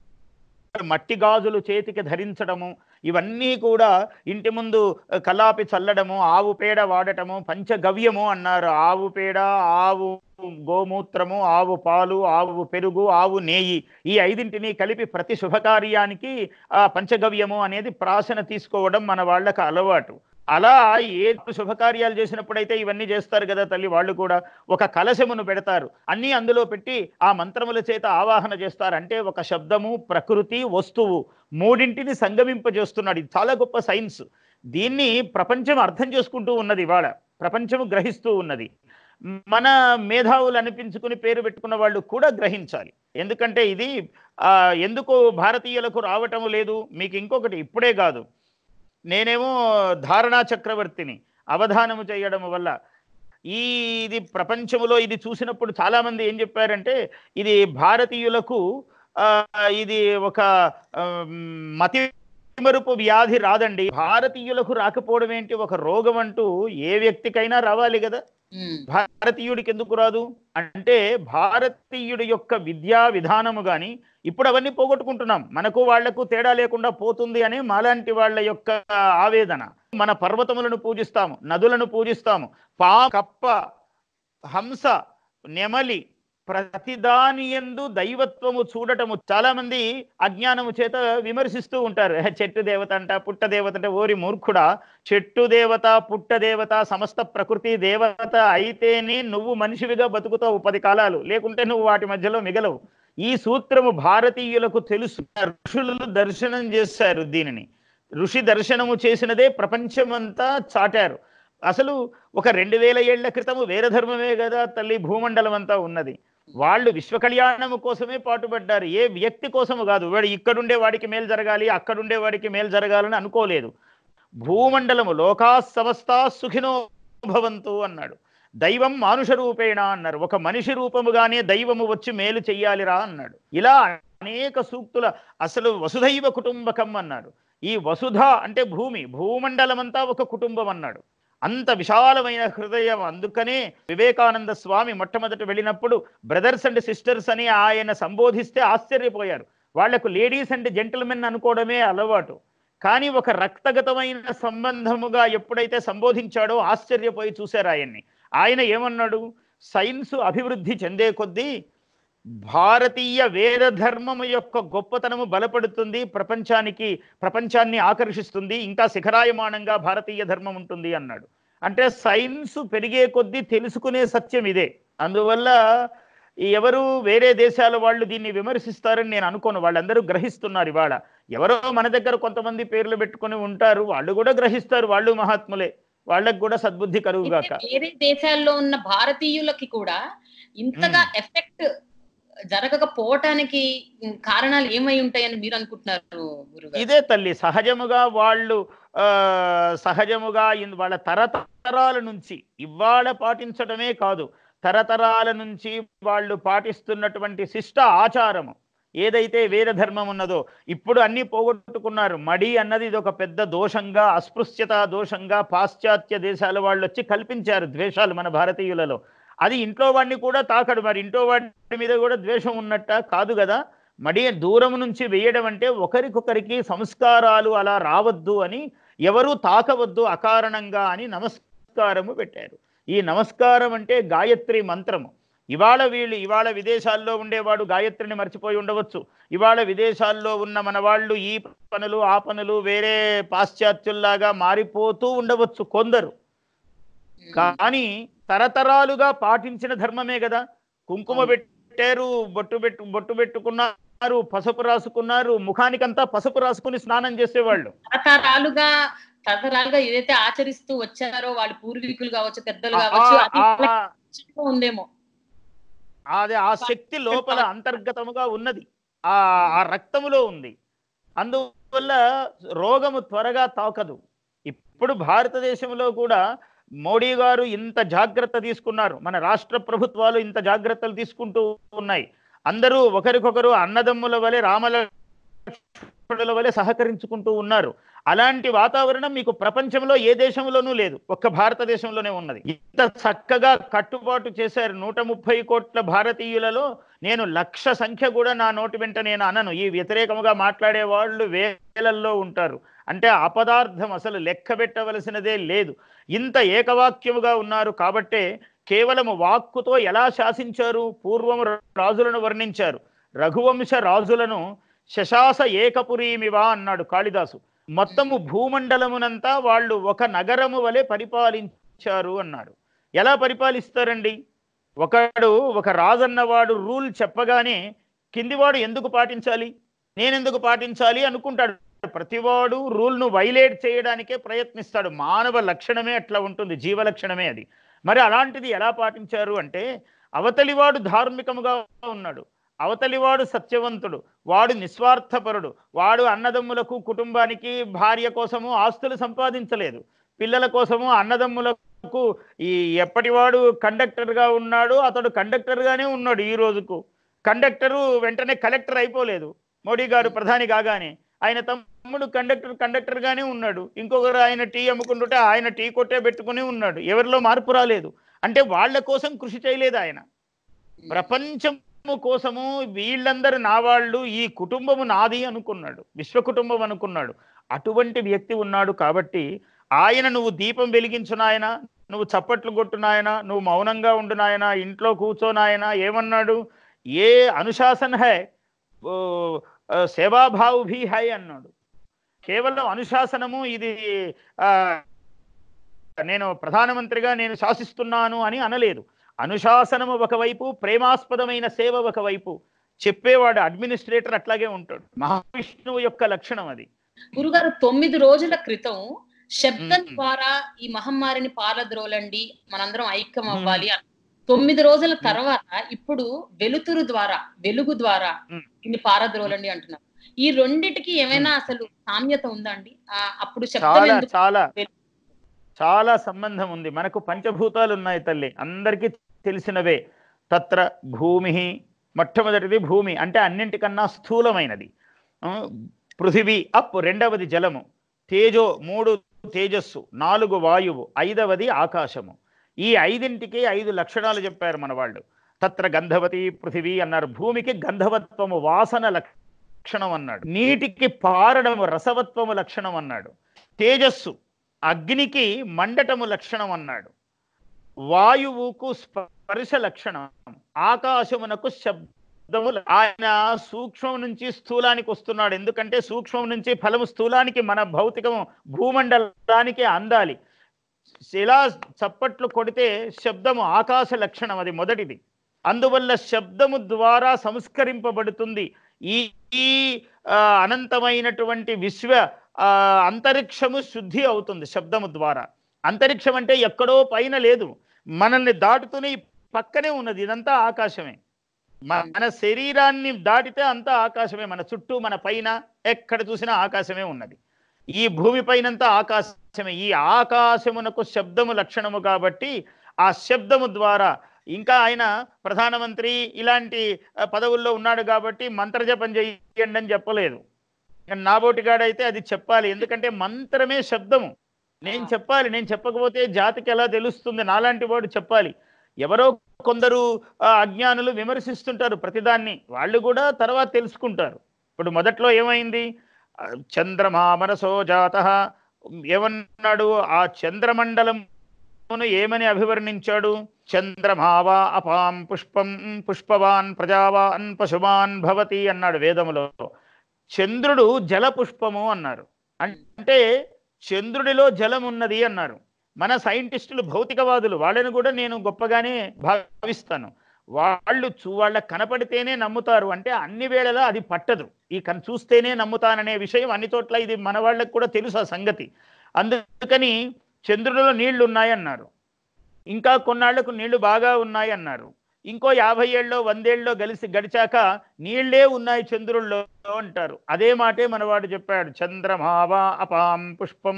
మట్టి గాజులు చేతికి ధరించడము ఇవన్నీ కూడా ఇంటి ముందు కలాపి చల్లడము ఆవు పేడ వాడటము పంచగవ్యము అన్నారు ఆవు పేడ ఆవు గోమూత్రము ఆవు పాలు ఆవు పెరుగు ఆవు నేయి ఈ ఐదింటిని కలిపి ప్రతి శుభకార్యానికి ఆ పంచగవ్యము అనేది ప్రాసన తీసుకోవడం మన వాళ్ళకి అలవాటు అలా ఏ శుభకార్యాలు చేసినప్పుడైతే ఇవన్నీ చేస్తారు కదా తల్లి వాళ్ళు కూడా ఒక కలశమును పెడతారు అన్నీ అందులో పెట్టి ఆ మంత్రముల చేత ఆవాహన చేస్తారు అంటే ఒక శబ్దము ప్రకృతి వస్తువు మూడింటిని సంగమింపజేస్తున్నాడు ఇది చాలా గొప్ప సైన్స్ దీన్ని ప్రపంచం అర్థం చేసుకుంటూ ఉన్నది ఇవాళ ప్రపంచము గ్రహిస్తూ ఉన్నది మన మేధావులు అనిపించుకుని పేరు పెట్టుకున్న వాళ్ళు కూడా గ్రహించాలి ఎందుకంటే ఇది ఆ, ఎందుకు భారతీయులకు రావటము లేదు మీకు ఇంకొకటి ఇప్పుడే కాదు నేనేమో ధారణా చక్రవర్తిని అవధానము చేయడం వల్ల ఈ ఇది ప్రపంచములో ఇది చూసినప్పుడు చాలా మంది ఏం చెప్పారంటే ఇది భారతీయులకు ఆ, ఇది ఒక ఆమ్, మతి మరుపు వ్యాధి రాదండి భారతీయులకు రాకపోవడం ఏంటి ఒక రోగం అంటూ ఏ వ్యక్తికైనా రావాలి కదా ఉమ్, భారతీయుడికి ఎందుకు రాదు అంటే భారతీయుడి యొక్క విద్యా విధానము గాని ఇప్పుడు అవన్నీ పోగొట్టుకుంటున్నాం మనకు వాళ్లకు తేడా లేకుండా పోతుంది అని మాలాంటి వాళ్ళ యొక్క ఆవేదన మన పర్వతములను పూజిస్తాము నదులను పూజిస్తాము పా కప్ప హంస నెమలి ప్రతిదాని ఎందు దైవత్వము చూడటము చాలా మంది అజ్ఞానము చేత విమర్శిస్తూ ఉంటారు "హే, చెట్టు దేవత అంట పుట్ట దేవత అంటే ఓరి మూర్ఖుడా చెట్టు దేవత పుట్ట దేవత సమస్త ప్రకృతి దేవత అయితేనే నువ్వు మనిషివిగా బతుకుతావు పది కాలాలు లేకుంటే నువ్వు వాటి మధ్యలో మిగలవు ఈ సూత్రము భారతీయులకు తెలుసు ఋషులు దర్శనం చేశారు దీనిని ఋషి దర్శనము చేసినదే ప్రపంచమంతా చాటారు అసలు ఒక రెండు వేల ఏళ్ల క్రితము వేరే ధర్మమే కదా తల్లి భూమండలం అంతా ఉన్నది వాళ్ళు విశ్వ కళ్యాణము కోసమే పాటుపడ్డారు ఏ వ్యక్తి కోసము కాదు వాడు ఇక్కడుండే వాడికి మేలు జరగాలి అక్కడుండే వాడికి మేలు జరగాలని అనుకోలేదు భూమండలము లోకా సమస్తా సుఖినో భవంతు అన్నాడు దైవం మానుష రూపేణ అన్నారు ఒక మనిషి రూపముగానే దైవము వచ్చి మేలు చెయ్యాలిరా అన్నాడు ఇలా అనేక సూక్తుల అసలు వసుధైవ కుటుంబకం అన్నాడు ఈ వసుధ అంటే భూమి భూమండలమంతా ఒక కుటుంబం అన్నాడు అంత విశాలమైన హృదయం అందుకనే వివేకానంద స్వామి మొట్టమొదట వెళ్ళినప్పుడు బ్రదర్స్ అండ్ సిస్టర్స్ అని ఆయన సంబోధిస్తే ఆశ్చర్యపోయారు వాళ్లకు లేడీస్ అండ్ జెంటిల్మెన్ అనుకోవడమే అలవాటు కానీ ఒక రక్తగతమైన సంబంధముగా ఎప్పుడైతే సంబోధించాడో ఆశ్చర్యపోయి చూశారు ఆయన్ని ఆయన ఏమన్నాడు సైన్స్ అభివృద్ధి చెందే కొద్దీ భారతీయ వేద ధర్మము యొక్క గొప్పతనము బలపడుతుంది ప్రపంచానికి ప్రపంచాన్ని ఆకర్షిస్తుంది ఇంకా శిఖరాయమానంగా భారతీయ ధర్మం ఉంటుంది అన్నాడు అంటే సైన్స్ పెరిగే కొద్దీ తెలుసుకునే సత్యం ఇదే అందువల్ల ఎవరు వేరే దేశాల వాళ్ళు దీన్ని విమర్శిస్తారని నేను అనుకోను వాళ్ళందరూ గ్రహిస్తున్నారు ఇవాళ ఎవరో మన దగ్గర కొంతమంది పేర్లు పెట్టుకొని ఉంటారు వాళ్ళు కూడా గ్రహిస్తారు వాళ్ళు మహాత్ములే వాళ్ళకు కూడా సద్బుద్ధి కలుగుగాక అయితే వేరే దేశాల్లో ఉన్న భారతీయులకి కూడా ఇంతగా ఎఫెక్ట్ జరగకపోవటానికి కారణాలు ఏమై ఉంటాయని మీరు అనుకుంటున్నారు గురుగారు ఇదే తల్లి సహజముగా వాళ్ళు ఆ సహజముగా ఇన్- వాళ్ళ తరతరాల నుంచి ఇవాళ పాటించడమే కాదు తరతరాల నుంచి వాళ్ళు పాటిస్తున్నటువంటి శిష్ట ఆచారము ఏదైతే వేద ధర్మం ఉన్నదో ఇప్పుడు అన్ని పోగొట్టుకున్నారు మడి అన్నది ఇది ఒక పెద్ద దోషంగా అస్పృశ్యత దోషంగా పాశ్చాత్య దేశాల వాళ్ళు వచ్చి కల్పించారు ద్వేషాలు మన భారతీయులలో అది ఇంట్లో వాడిని కూడా తాకడు మరి ఇంట్లో వాడి మీద కూడా ద్వేషం ఉన్నట్ట కాదు కదా మడి దూరం నుంచి వేయడం అంటే ఒకరికొకరికి సంస్కారాలు అలా రావద్దు అని ఎవరు తాకవద్దు అకారణంగా అని నమస్కారము పెట్టారు ఈ నమస్కారం అంటే గాయత్రి మంత్రము ఇవాళ వీళ్ళు ఇవాళ విదేశాల్లో ఉండేవాడు గాయత్రిని మర్చిపోయి ఉండవచ్చు ఇవాళ విదేశాల్లో ఉన్న మన వాళ్ళు ఈ పనులు ఆ పనులు వేరే పాశ్చాత్యుల్లాగా మారిపోతూ ఉండవచ్చు కొందరు కానీ తరతరాలుగా పాటించిన ధర్మమే కదా కుంకుమ అవును. పెట్టారు బొట్టు పెట్టు బొట్టు పెట్టుకున్నారు పసుపు రాసుకున్నారు ముఖానికంతా పసుపు రాసుకుని స్నానం చేసేవాళ్ళు తరతరాలుగా తరతరాలుగా ఏదైతే ఆచరిస్తూ వచ్చారో వాళ్ళ పూర్వీకులు కావచ్చు పెద్దలు ఆ- కావచ్చు అది ఆ- వాళ్ళకి ఆ- ఇష్టంగా ఉందేమో అదే ఆ శక్తి లోపల అంతర్గతముగా ఉన్నది ఆ ఆ రక్తములో ఉంది అందువల్ల రోగము త్వరగా తాకదు ఇప్పుడు భారతదేశంలో కూడా మోడీ గారు ఇంత జాగ్రత్త తీసుకున్నారు మన రాష్ట్ర ప్రభుత్వాలు ఇంత జాగ్రత్తలు తీసుకుంటూ ఉన్నాయి అందరూ ఒకరికొకరు అన్నదమ్ముల వలె రామలక్ష్మణుల వలె సహకరించుకుంటూ ఉన్నారు అలాంటి వాతావరణం మీకు ప్రపంచంలో ఏ దేశంలోనూ లేదు ఒక్క భారతదేశంలోనే ఉన్నది ఇంత చక్కగా కట్టుబాటు చేశారు నూట ముప్పై కోట్ల భారతీయులలో నేను లక్ష సంఖ్య కూడా నా నోటి వెంట నేను అనను ఈ వ్యతిరేకముగా మాట్లాడే వాళ్ళు వేలల్లో ఉంటారు అంటే అపదార్థం అసలు లెక్క పెట్టవలసినదే లేదు ఇంత ఏకవాక్యముగా ఉన్నారు కాబట్టే కేవలము వాక్కుతో ఎలా శాసించారు పూర్వము రాజులను వర్ణించారు రఘువంశ రాజులను శశాస ఏకపురీమివా అన్నాడు కాళిదాసు మొత్తము భూమండలమునంతా వాళ్ళు ఒక నగరము వలె పరిపాలించారు అన్నాడు ఎలా పరిపాలిస్తారండి ఒకడు ఒక రాజన్నవాడు రూల్ చెప్పగానే కిందివాడు ఎందుకు పాటించాలి నేనెందుకు పాటించాలి అనుకుంటాడు ప్రతివాడు రూల్ను వైలేట్ చేయడానికే ప్రయత్నిస్తాడు మానవ లక్షణమే అట్లా ఉంటుంది జీవ లక్షణమే అది మరి అలాంటిది ఎలా పాటించారు అంటే అవతలివాడు ధార్మికముగా ఉన్నాడు అవతలివాడు సత్యవంతుడు వాడు నిస్వార్థపరుడు వాడు అన్నదమ్ములకు కుటుంబానికి భార్య కోసము ఆస్తులు సంపాదించలేదు పిల్లల కోసము అన్నదమ్ములకు ఈ ఎప్పటివాడు కండక్టర్గా ఉన్నాడు అతడు కండక్టర్గానే ఉన్నాడు ఈ రోజుకు కండక్టరు వెంటనే కలెక్టర్ అయిపోలేదు మోడీ గారు ప్రధాని కాగానే ఆయన తమ్ముడు కండక్టర్ కండక్టర్గానే ఉన్నాడు ఇంకొకరు ఆయన టీ అమ్ముకుంటుంటే ఆయన టీ కొట్టే పెట్టుకుని ఉన్నాడు ఎవరిలో మార్పు రాలేదు అంటే వాళ్ళ కోసం కృషి చేయలేదు ఆయన ప్రపంచము కోసము వీళ్ళందరూ నా వాళ్ళు ఈ కుటుంబము నాది అనుకున్నాడు విశ్వ కుటుంబం అనుకున్నాడు అటువంటి వ్యక్తి ఉన్నాడు కాబట్టి ఆయన నువ్వు దీపం వెలిగించు నాయన నువ్వు చప్పట్లు కొట్టు నాయన నువ్వు మౌనంగా ఉండు నాయన ఇంట్లో కూర్చో నాయన ఏమన్నాడు ఏ అనుశాసన్ హై ఓ, ఆ, సేవాభావ్ భీ హై అన్నాడు కేవలం అనుశాసనము ఇది ఆ, నేను ప్రధానమంత్రిగా నేను శాసిస్తున్నాను అని అనలేదు అనుశాసనము ఒకవైపు ప్రేమాస్పదమైన సేవ ఒకవైపు చెప్పేవాడు అడ్మినిస్ట్రేటర్ అట్లాగే ఉంటాడు మహావిష్ణువు యొక్క లక్షణం అది గురుగారు తొమ్మిది రోజుల క్రితం శబ్దం మ్మ్. ద్వారా ఈ మహమ్మారిని పాలద్రోలండి మనందరం ఐక్యం అవ్వాలి అని. తొమ్మిది రోజుల తర్వాత ఇప్పుడు వెలుతురు ద్వారా వెలుగు ద్వారా మ్మ్. దీన్ని పారద్రోలండి అంటున్నారు ఈ రెండిటికి ఏమైనా అసలు సామ్యత ఉందా అండి ఆ, అప్పుడు శబ్దం చాలా ఎందుకు చాలా వెలు- చాలా సంబంధం ఉంది మనకు పంచభూతాలు ఉన్నాయి తల్లి అందరికీ తెలిసినవే తత్ర భూమి మొట్టమొదటిది భూమి అంటే అన్నింటికన్నా స్థూలమైనది ఆ, పృథివీ అప్ రెండవది జలము తేజో మూడు తేజస్సు నాలుగు వాయువు ఐదవది ఆకాశము ఈ ఐదింటికి ఐదు లక్షణాలు చెప్పారు మన వాళ్ళు తత్ర గంధవతి పృథివీ అన్నారు భూమికి గంధవత్వము వాసన లక్షణం అన్నాడు నీటికి పారడము రసవత్వము లక్షణం అన్నాడు తేజస్సు అగ్నికి మండటము లక్షణం అన్నాడు వాయువుకు స్పర్శ లక్షణం ఆకాశమునకు శబ్దము ల- ఆయన సూక్ష్మం నుంచి స్థూలానికి వస్తున్నాడు ఎందుకంటే సూక్ష్మం నుంచి ఫలము స్థూలానికి మన భౌతికము భూమండలానికి అందాలి ఇలా చప్పట్లు కొడితే శబ్దము ఆకాశ లక్షణం అది మొదటిది అందువల్ల శబ్దము ద్వారా సంస్కరింపబడుతుంది ఈ ఈ ఆ, అనంతమైనటువంటి విశ్వ ఆ, అంతరిక్షము శుద్ధి అవుతుంది శబ్దము ద్వారా అంతరిక్షం అంటే ఎక్కడో పైన లేదు మనల్ని దాటుతూనే ఈ పక్కనే ఉన్నది ఇదంతా ఆకాశమే మన శరీరాన్ని దాటితే అంతా ఆకాశమే మన చుట్టూ మన పైన ఎక్కడ చూసినా ఆకాశమే ఉన్నది ఈ భూమి పైనంతా ఆకాశమే ఈ ఆకాశమునకు శబ్దము లక్షణము కాబట్టి ఆ శబ్దము ద్వారా ఇంకా ఆయన ప్రధానమంత్రి ఇలాంటి ఆ, పదవుల్లో ఉన్నాడు కాబట్టి మంత్రజపం చేయండి అని చెప్పలేదు నాబోటిగాడైతే అది చెప్పాలి ఎందుకంటే మంత్రమే శబ్దము నేను చెప్పాలి నేను చెప్పకపోతే జాతికి ఎలా తెలుస్తుంది నాలాంటి వాడు చెప్పాలి ఎవరో కొందరు ఆ, అజ్ఞానులు విమర్శిస్తుంటారు ప్రతిదాన్ని వాళ్ళు కూడా తర్వాత తెలుసుకుంటారు ఇప్పుడు మొదట్లో ఏమైంది ఆ, చంద్రమా మనసో జాత ఏమన్నాడు ఆ చంద్రమండలమును ఏమని అభివర్ణించాడు చంద్రమావా అపాం పుష్పం పుష్పవాన్ ప్రజావాన్ పశుమాన్ భవతి అన్నాడు వేదములో చంద్రుడు జల పుష్పము అన్నారు అంటే చంద్రుడిలో జలం ఉన్నది అన్నారు మన సైంటిస్టులు భౌతికవాదులు వాళ్ళని కూడా నేను గొప్పగానే భావిస్తాను వాళ్ళు చూ వాళ్ళకి కనపడితేనే నమ్ముతారు అంటే అన్ని వేళలా అది పట్టదు ఈ కన్ చూస్తేనే నమ్ముతాననే విషయం అన్ని చోట్ల ఇది మన వాళ్ళకి కూడా తెలుసు ఆ సంగతి అందుకని చంద్రుడిలో నీళ్లు ఉన్నాయన్నారు ఇంకా కొన్నాళ్లకు నీళ్లు బాగా ఉన్నాయి అన్నారు ఇంకో యాభై ఏళ్ళలో వందేళ్ళలో కలిసి గడిచాక నీళ్లే ఉన్నాయి చంద్రుల్లో అంటారు అదే మాటే మనవాడు చెప్పాడు చంద్రమావా అపాం పుష్పం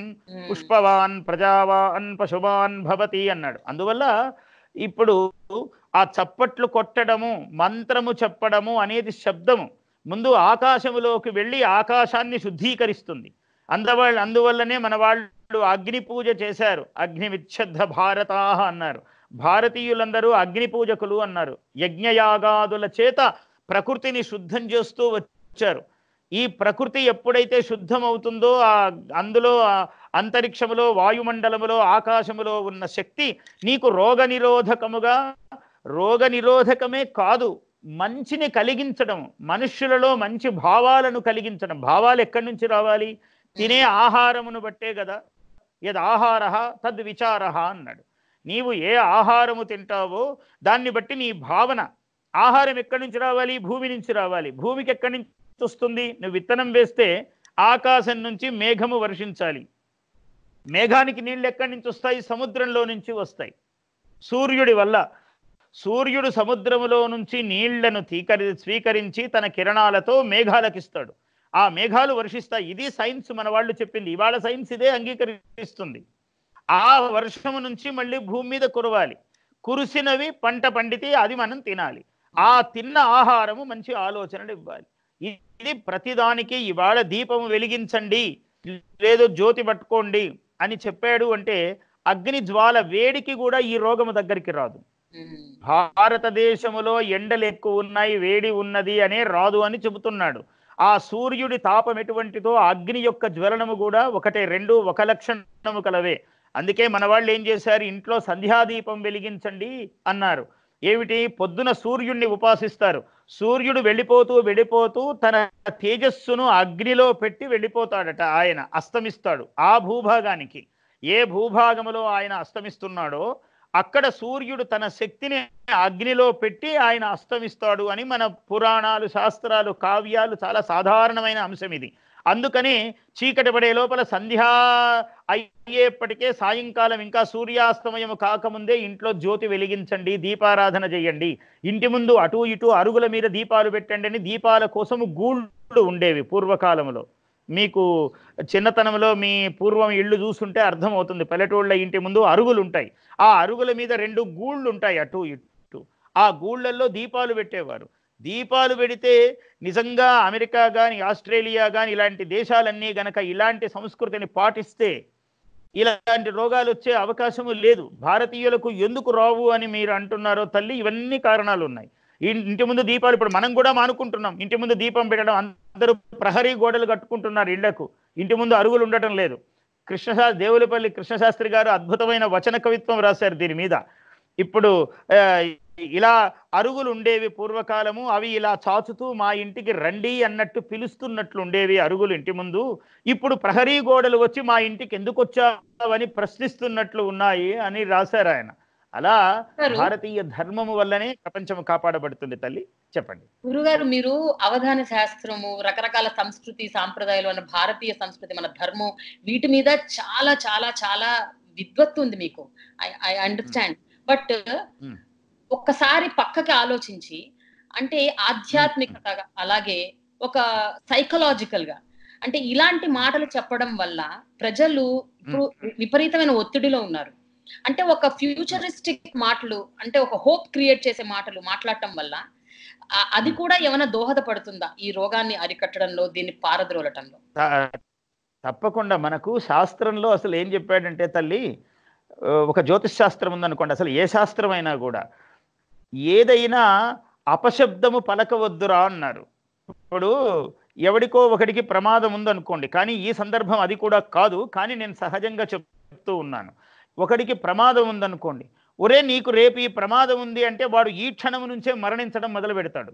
పుష్పవాన్ ప్రజావాన్ పశువాన్ భవతి అన్నాడు అందువల్ల ఇప్పుడు ఆ చప్పట్లు కొట్టడము మంత్రము చెప్పడము అనేది శబ్దము ముందు ఆకాశములోకి వెళ్ళి ఆకాశాన్ని శుద్ధీకరిస్తుంది అందవాళ్ళు అందువల్లనే మన వాళ్ళు అగ్ని పూజ చేశారు అగ్ని విచ్ఛిన్న భారతాహ అన్నారు భారతీయులందరూ అగ్ని పూజకులు అన్నారు యజ్ఞయాగాదుల చేత ప్రకృతిని శుద్ధం చేస్తూ వచ్చారు ఈ ప్రకృతి ఎప్పుడైతే శుద్ధం అవుతుందో ఆ అందులో ఆ అంతరిక్షములో వాయుమండలములో ఆకాశములో ఉన్న శక్తి నీకు రోగ నిరోధకముగా రోగ నిరోధకమే కాదు మంచిని కలిగించడం మనుష్యులలో మంచి భావాలను కలిగించడం భావాలు ఎక్కడి నుంచి రావాలి తినే ఆహారమును బట్టే కదా యద్ ఆహార తద్ విచార అన్నాడు నీవు ఏ ఆహారము తింటావో దాన్ని బట్టి నీ భావన ఆహారం ఎక్కడి నుంచి రావాలి భూమి నుంచి రావాలి భూమికి ఎక్కడి నుంచి వస్తుంది నువ్వు విత్తనం వేస్తే ఆకాశం నుంచి మేఘము వర్షించాలి మేఘానికి నీళ్ళు ఎక్కడి నుంచి వస్తాయి సముద్రంలో నుంచి వస్తాయి సూర్యుడి వల్ల సూర్యుడు సముద్రములో నుంచి నీళ్లను తీకరి స్వీకరించి తన కిరణాలతో మేఘాలకు ఇస్తాడు ఆ మేఘాలు వర్షిస్తాయి ఇది సైన్స్ మన వాళ్ళు చెప్పింది ఇవాళ సైన్స్ ఇదే అంగీకరిస్తుంది ఆ వర్షము నుంచి మళ్ళీ భూమి మీద కురవాలి కురిసినవి పంట పండితే అది మనం తినాలి ఆ తిన్న ఆహారము మంచి ఆలోచనలు ఇవ్వాలి ఇది ప్రతిదానికి ఇవాళ దీపము వెలిగించండి లేదు జ్యోతి పట్టుకోండి అని చెప్పాడు అంటే అగ్ని జ్వాల వేడికి కూడా ఈ రోగము దగ్గరికి రాదు భారతదేశములో ఎండలు ఎక్కువ ఉన్నాయి వేడి ఉన్నది అనే రాదు అని చెబుతున్నాడు ఆ సూర్యుడి తాపం ఎటువంటిదో అగ్ని యొక్క జ్వలనము కూడా ఒకటే రెండు ఒక లక్షణము కలవే అందుకే మన వాళ్ళు ఏం చేశారు ఇంట్లో సంధ్యాదీపం వెలిగించండి అన్నారు ఏమిటి పొద్దున సూర్యుడిని ఉపాసిస్తారు సూర్యుడు వెళ్ళిపోతూ వెళ్ళిపోతూ తన తేజస్సును అగ్నిలో పెట్టి వెళ్ళిపోతాడట ఆయన అస్తమిస్తాడు ఆ భూభాగానికి ఏ భూభాగములో ఆయన అస్తమిస్తున్నాడో అక్కడ సూర్యుడు తన శక్తిని అగ్నిలో పెట్టి ఆయన అస్తమిస్తాడు అని మన పురాణాలు శాస్త్రాలు కావ్యాలు చాలా సాధారణమైన అంశం ఇది అందుకని చీకటి పడే లోపల సంధ్యా అయ్యేప్పటికే సాయంకాలం ఇంకా సూర్యాస్తమయం కాకముందే ఇంట్లో జ్యోతి వెలిగించండి దీపారాధన చేయండి ఇంటి ముందు అటు ఇటు అరుగుల మీద దీపాలు పెట్టండి అని దీపాల కోసము గూళ్ళు ఉండేవి పూర్వకాలంలో మీకు చిన్నతనంలో మీ పూర్వం ఇళ్ళు చూస్తుంటే అర్థమవుతుంది పల్లెటూళ్ళ ఇంటి ముందు అరుగులు ఉంటాయి ఆ అరుగుల మీద రెండు గూళ్ళు ఉంటాయి అటు ఇటు ఆ గూళ్ళల్లో దీపాలు పెట్టేవారు దీపాలు పెడితే నిజంగా అమెరికా కానీ ఆస్ట్రేలియా కానీ ఇలాంటి దేశాలన్నీ గనక ఇలాంటి సంస్కృతిని పాటిస్తే ఇలాంటి రోగాలు వచ్చే అవకాశము లేదు భారతీయులకు ఎందుకు రావు అని మీరు అంటున్నారో తల్లి ఇవన్నీ కారణాలు ఉన్నాయి ఇంటి ముందు దీపాలు ఇప్పుడు మనం కూడా మానుకుంటున్నాం ఇంటి ముందు దీపం పెట్టడం అందరూ ప్రహరీ గోడలు కట్టుకుంటున్నారు ఇళ్లకు ఇంటి ముందు అరుగులు ఉండటం లేదు కృష్ణశా దేవులపల్లి కృష్ణశాస్త్రి గారు అద్భుతమైన వచన కవిత్వం రాశారు దీని మీద ఇప్పుడు ఇలా అరుగులు ఉండేవి పూర్వకాలము అవి ఇలా చాచుతూ మా ఇంటికి రండి అన్నట్టు పిలుస్తున్నట్లు ఉండేవి అరుగులు ఇంటి ముందు ఇప్పుడు ప్రహరీ గోడలు వచ్చి మా ఇంటికి ఎందుకు వచ్చావని ప్రశ్నిస్తున్నట్లు ఉన్నాయి అని రాశారు ఆయన అలా భారతీయ ధర్మము వల్లనే ప్రపంచం కాపాడబడుతుంది తల్లి చెప్పండి గురుగారు మీరు అవధాన శాస్త్రము రకరకాల సంస్కృతి సాంప్రదాయాలు అన్న భారతీయ సంస్కృతి మన ధర్మం వీటి మీద చాలా చాలా చాలా విద్వత్తు ఉంది మీకు ఐ అండర్స్టాండ్ బట్ ఒక్కసారి పక్కకి ఆలోచించి అంటే ఆధ్యాత్మికత అలాగే ఒక సైకలాజికల్ గా అంటే ఇలాంటి మాటలు చెప్పడం వల్ల ప్రజలు ఇప్పుడు విపరీతమైన ఒత్తిడిలో ఉన్నారు అంటే ఒక ఫ్యూచరిస్టిక్ మాటలు అంటే ఒక హోప్ క్రియేట్ చేసే మాటలు మాట్లాడటం వల్ల ఆ- అది కూడా ఏమైనా దోహదపడుతుందా ఈ రోగాన్ని అరికట్టడంలో దీన్ని పారద్రోలటంలో త- తప్పకుండా మనకు శాస్త్రంలో అసలు ఏం చెప్పాడంటే తల్లి ఆ, ఒక జ్యోతిష్ శాస్త్రం ఉందనుకోండి అసలు ఏ శాస్త్రం అయినా కూడా ఏదైనా అపశబ్దము పలకవద్దురా అన్నారు ఇప్పుడు ఎవడికో ఒకడికి ప్రమాదం ఉందనుకోండి కానీ ఈ సందర్భం అది కూడా కాదు కానీ నేను సహజంగా చెప్తూ ఉన్నాను ఒకడికి ప్రమాదం ఉందనుకోండి ఒరే నీకు రేపు ఈ ప్రమాదం ఉంది అంటే వాడు ఈ క్షణం నుంచే మరణించడం మొదలు పెడతాడు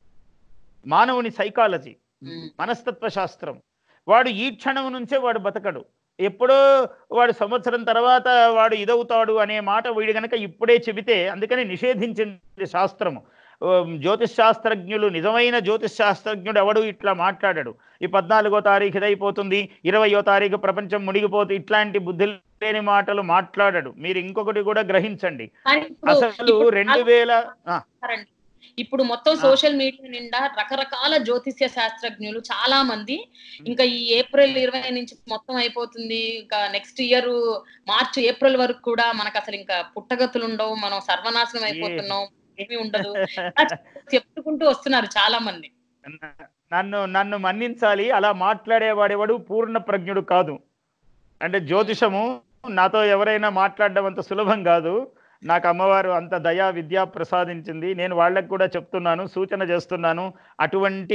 మానవుని సైకాలజీ ఉమ్. మనస్తత్వ శాస్త్రం వాడు ఈ క్షణం నుంచే వాడు బతకడు ఎప్పుడో వాడు సంవత్సరం తర్వాత వాడు ఇదవుతాడు అనే మాట వీడు గనక ఇప్పుడే చెబితే అందుకని నిషేధించింది శాస్త్రము ఓం, జ్యోతిష్ శాస్త్రజ్ఞులు నిజమైన జ్యోతిష్ శాస్త్రజ్ఞుడు ఎవడు ఇట్లా మాట్లాడాడు ఈ పద్నాలుగో తారీఖు ఇదైపోతుంది ఇరవయో తారీఖు ప్రపంచం మునిగిపోతుంది ఇట్లాంటి బుద్ధి లేని మాటలు మాట్లాడాడు మీరు ఇంకొకటి కూడా గ్రహించండి కానీ ఇప్పుడు- అసలు ఇప్పుడు రెండు వేల ఆ, చేస్తారండి. ఇప్పుడు మొత్తం సోషల్ మీడియా నిండా రకరకాల జ్యోతిష్య శాస్త్రజ్ఞులు చాలా మంది ఇంకా ఈ ఏప్రిల్ ఇరవై నుంచి మొత్తం అయిపోతుంది ఇంకా నెక్స్ట్ ఇయర్ మార్చ్ ఏప్రిల్ వరకు కూడా మనకు అసలు ఇంకా పుట్టగతులు ఉండవు మనం సర్వనాశనం అయిపోతున్నాం ఏమీ ఉండదు అలా చెప్పుకుంటూ వస్తున్నారు చాలా మంది నన్ను నన్ను మన్నించాలి అలా మాట్లాడేవాడెవడు పూర్ణ ప్రజ్ఞుడు కాదు అంటే జ్యోతిషము నాతో ఎవరైనా మాట్లాడడం అంత సులభం కాదు నాకు అమ్మవారు అంత దయా విద్య ప్రసాదించింది నేను వాళ్ళకు కూడా చెప్తున్నాను సూచన చేస్తున్నాను అటువంటి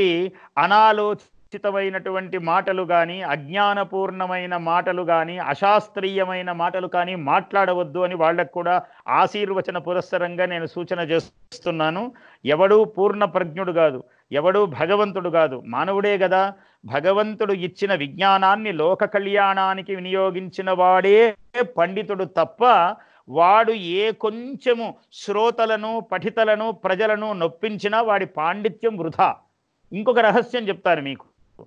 అనాలోచితమైనటువంటి మాటలు కానీ అజ్ఞానపూర్ణమైన మాటలు కానీ అశాస్త్రీయమైన మాటలు కానీ మాట్లాడవద్దు అని వాళ్ళకు కూడా ఆశీర్వచన పురస్సరంగా నేను సూచన చేస్తున్నాను ఎవడూ పూర్ణ ప్రజ్ఞుడు కాదు ఎవడూ భగవంతుడు కాదు మానవుడే కదా భగవంతుడు ఇచ్చిన విజ్ఞానాన్ని లోక కళ్యాణానికి వినియోగించిన వాడే పండితుడు తప్ప వాడు ఏ కొంచెము శ్రోతలను పఠితలను ప్రజలను నొప్పించినా వాడి పాండిత్యం వృధా ఇంకొక రహస్యం చెప్తాను మీకు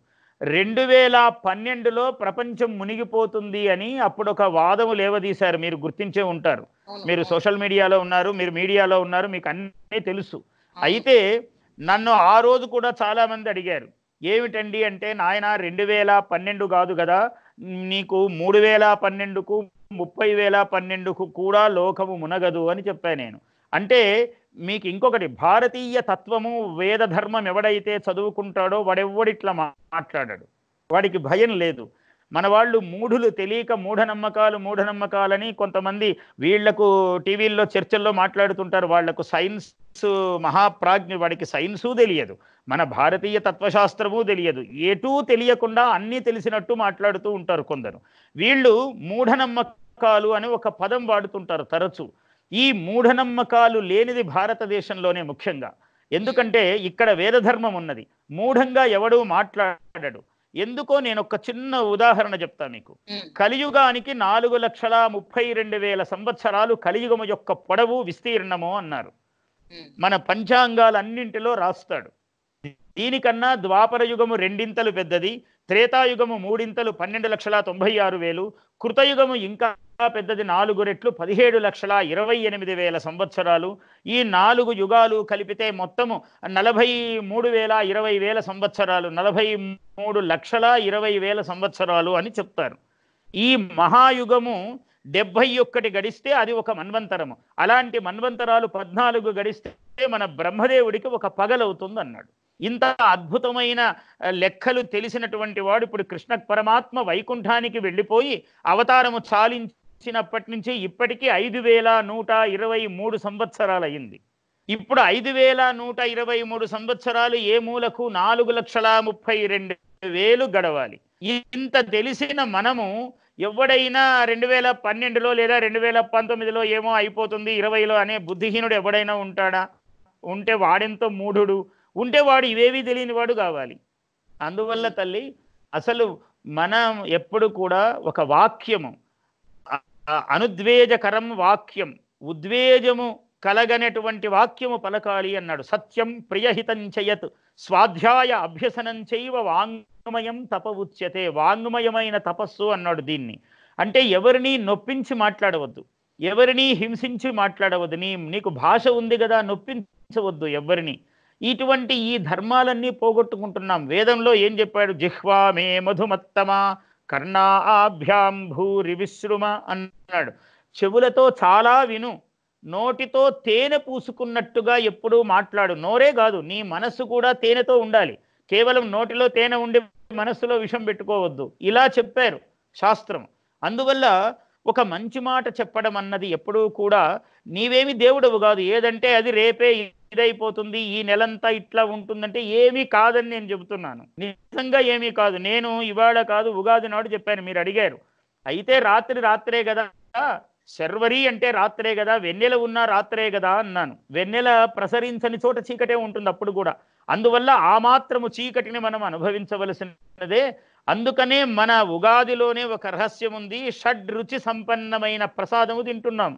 రెండు వేల పన్నెండులో ప్రపంచం మునిగిపోతుంది అని అప్పుడు ఒక వాదము లేవదీశారు మీరు గుర్తించే ఉంటారు అవును, మీరు అవును, సోషల్ మీడియాలో ఉన్నారు మీరు మీడియాలో ఉన్నారు మీకు అన్నీ తెలుసు అవును. అయితే నన్ను ఆ రోజు కూడా చాలా మంది అడిగారు ఏమిటండి అంటే నాయన రెండు వేల పన్నెండు కాదు కదా నీకు మూడు వేల పన్నెండుకు ముప్పై వేల పన్నెండుకు కూడా లోకము మునగదు అని చెప్పాను నేను అంటే మీకు ఇంకొకటి భారతీయ తత్వము వేద ధర్మం ఎవడైతే చదువుకుంటాడో వాడెవ్వడిట్లా మా- మాట్లాడాడు వాడికి భయం లేదు మన వాళ్ళు మూఢులు తెలియక మూఢనమ్మకాలు మూఢనమ్మకాలని కొంతమంది వీళ్లకు టీవీల్లో చర్చల్లో మాట్లాడుతుంటారు వాళ్లకు సైన్స్ మహాప్రాజ్ఞ వాడికి సైన్సు తెలియదు మన భారతీయ తత్వశాస్త్రము తెలియదు ఎటూ తెలియకుండా అన్నీ తెలిసినట్టు మాట్లాడుతూ ఉంటారు కొందరు వీళ్ళు మూఢనమ్మకాలు అని ఒక పదం వాడుతుంటారు తరచు ఈ మూఢనమ్మకాలు లేనిది భారతదేశంలోనే ముఖ్యంగా ఎందుకంటే ఇక్కడ వేదధర్మం ఉన్నది మూఢంగా ఎవడూ మాట్లాడడు ఎందుకో నేను ఒక చిన్న ఉదాహరణ చెప్తా మీకు ఉమ్, కలియుగానికి నాలుగు లక్షల ముప్పై రెండు వేల సంవత్సరాలు కలియుగము యొక్క పొడవు విస్తీర్ణము అన్నారు ఉమ్, మన పంచాంగాలన్నింటిలో రాస్తాడు దీనికన్నా ద్వాపర యుగము రెండింతలు పెద్దది త్రేతాయుగము మూడింతలు పన్నెండు లక్షల తొంభై ఆరు వేలు కృతయుగము ఇంకా పెద్దది నాలుగు రెట్లు పదిహేడు లక్షల ఇరవై ఎనిమిది వేల సంవత్సరాలు ఈ నాలుగు యుగాలు కలిపితే మొత్తము నలభై మూడు వేల ఇరవై వేల సంవత్సరాలు నలభై మూడు లక్షల ఇరవై వేల సంవత్సరాలు అని చెప్తారు ఈ మహాయుగము డెబ్భై ఒక్కటి గడిస్తే అది ఒక మన్వంతరము అలాంటి మన్వంతరాలు పద్నాలుగు గడిస్తే మన బ్రహ్మదేవుడికి ఒక పగలవుతుంది అన్నాడు ఇంత అద్భుతమైన ఆ, లెక్కలు తెలిసినటువంటి వాడు ఇప్పుడు కృష్ణ పరమాత్మ వైకుంఠానికి వెళ్ళిపోయి అవతారము చాలించినప్పటి నుంచి ఇప్పటికీ ఐదు వేల నూట ఇరవై మూడు సంవత్సరాలు అయింది ఇప్పుడు ఐదు వేల నూట ఇరవై మూడు సంవత్సరాలు ఏ మూలకు నాలుగు లక్షల ముప్పై రెండు వేలు గడవాలి ఇంత తెలిసిన మనము ఎవడైనా రెండు వేల పన్నెండులో లేదా రెండు వేల పంతొమ్మిదిలో ఏమో అయిపోతుంది ఇరవైలో అనే బుద్ధిహీనుడు ఎవడైనా ఉంటాడా ఉంటే వాడెంతో మూఢుడు ఉంటే వాడు ఇవేవి తెలియని వాడు కావాలి అందువల్ల తల్లి అసలు మనం ఎప్పుడు కూడా ఒక వాక్యము అ- అ- అనుద్వేజకరం వాక్యం ఉద్వేజము కలగనటువంటి వాక్యము పలకాలి అన్నాడు సత్యం ప్రియహితం చయత్ స్వాధ్యాయ అభ్యసనం చైవ వాంగ్మయం తప ఉచ్యతే వాంగ్మయమైన తపస్సు అన్నాడు దీన్ని అంటే ఎవరిని నొప్పించి మాట్లాడవద్దు ఎవరిని హింసించి మాట్లాడవద్దు నీ నీకు భాష ఉంది కదా నొప్పించవద్దు ఎవరిని ఇటువంటి ఈ ధర్మాలన్నీ పోగొట్టుకుంటున్నాం వేదంలో ఏం చెప్పాడు జిహ్వా మే మధుమత్తమా కర్ణాభ్యాం భూరి విశ్రుమ అన్నాడు చెవులతో చాలా విను నోటితో తేనె పూసుకున్నట్టుగా ఎప్పుడూ మాట్లాడు నోరే కాదు నీ మనస్సు కూడా తేనెతో ఉండాలి కేవలం నోటిలో తేనె ఉండి మనస్సులో విషం పెట్టుకోవద్దు ఇలా చెప్పారు శాస్త్రం అందువల్ల ఒక మంచి మాట చెప్పడం అన్నది ఎప్పుడూ కూడా నీవేమి దేవుడవు కాదు ఏదంటే అది రేపే ఇదైపోతుంది ఈ నెలంతా ఇట్లా ఉంటుందంటే ఏమీ కాదని నేను చెబుతున్నాను నిజంగా ఏమీ కాదు నేను ఇవాళ కాదు ఉగాది నాడు చెప్పాను మీరు అడిగారు అయితే రాత్రి రాత్రే కదా శర్వరి అంటే రాత్రే కదా వెన్నెల ఉన్న రాత్రే కదా అన్నాను వెన్నెల ప్రసరించని చోట చీకటే ఉంటుంది అప్పుడు కూడా అందువల్ల ఆ మాత్రము చీకటిని మనం అనుభవించవలసినదే అందుకనే మన ఉగాదిలోనే ఒక రహస్యం ఉంది షడ్ రుచి సంపన్నమైన ప్రసాదము తింటున్నాం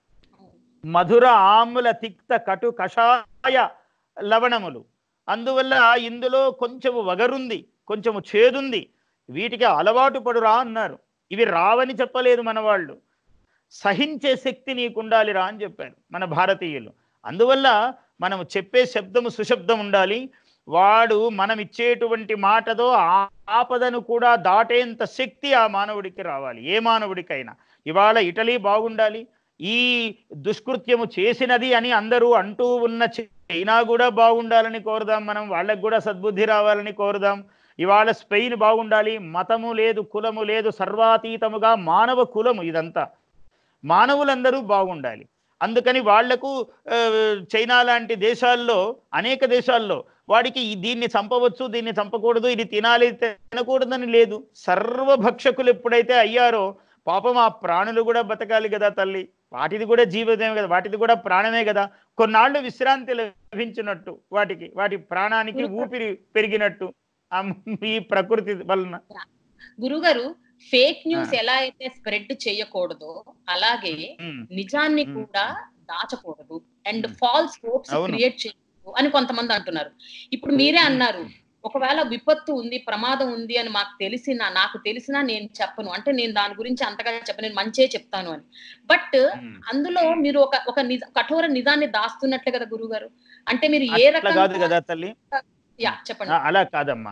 మధుర ఆముల తిక్త కటు కషాయ లవణములు అందువల్ల ఇందులో కొంచెము వగరుంది కొంచెము చేదుంది వీటికి అలవాటు పడురా అన్నారు ఇవి రావని చెప్పలేదు మన వాళ్ళు సహించే శక్తి నీకు ఉండాలిరా అని చెప్పారు మన భారతీయులు అందువల్ల మనం చెప్పే శబ్దము సుశబ్దం ఉండాలి వాడు మనం ఇచ్చేటువంటి మాటతో ఆ- ఆపదను కూడా దాటేంత శక్తి ఆ మానవుడికి రావాలి ఏ మానవుడికైనా ఇవాళ ఇటలీ బాగుండాలి ఈ దుష్కృత్యము చేసినది అని అందరూ అంటూ ఉన్న చైనా కూడా బాగుండాలని కోరుదాం మనం వాళ్ళకు కూడా సద్బుద్ధి రావాలని కోరుదాం ఇవాళ స్పెయిన్ బాగుండాలి మతము లేదు కులము లేదు సర్వాతీతముగా మానవ కులము ఇదంతా మానవులందరూ బాగుండాలి అందుకని వాళ్లకు ఆ, చైనా లాంటి దేశాల్లో అనేక దేశాల్లో వాడికి ఈ- దీన్ని చంపవచ్చు దీన్ని చంపకూడదు ఇది తినాలి తినకూడదని లేదు సర్వభక్షకులు ఎప్పుడైతే అయ్యారో పాపం ఆ ప్రాణులు కూడా బతకాలి కదా తల్లి వాటిది కూడా జీవితమే కదా వాటిది కూడా ప్రాణమే కదా కొన్నాళ్ళు విశ్రాంతి లభించినట్టు వాటికి వాటి ప్రాణానికి ఊపిరి పెరిగినట్టు ఆ ఈ ప్రకృతి వలన గురుగారు ఫేక్ న్యూస్ ఎలా అయితే స్ప్రెడ్ చేయకూడదో అలాగే ఉమ్, నిజాన్ని మ్మ్. కూడా దాచకూడదు అండ్ మ్మ్. ఫాల్స్ హోప్స్ అవును. క్రియేట్ చేయకూడదు అని కొంతమంది అంటున్నారు ఇప్పుడు మీరే అన్నారు ఒకవేళ విపత్తు ఉంది ప్రమాదం ఉంది అని మాకు తెలిసినా నాకు తెలిసినా నేను చెప్పను అంటే నేను దాని గురించి అంతగా చెప్పను నేను మంచే చెప్తాను అని బట్ ఉమ్. అందులో మీరు ఒక ఒక నిజ కఠోర నిజాన్ని దాస్తున్నట్లే కదా గురువు గారు అంటే మీరు ఏ అట్లా కాదు రకంగా కదా తల్లి యా ఆ, చెప్పండి అలా కాదమ్మా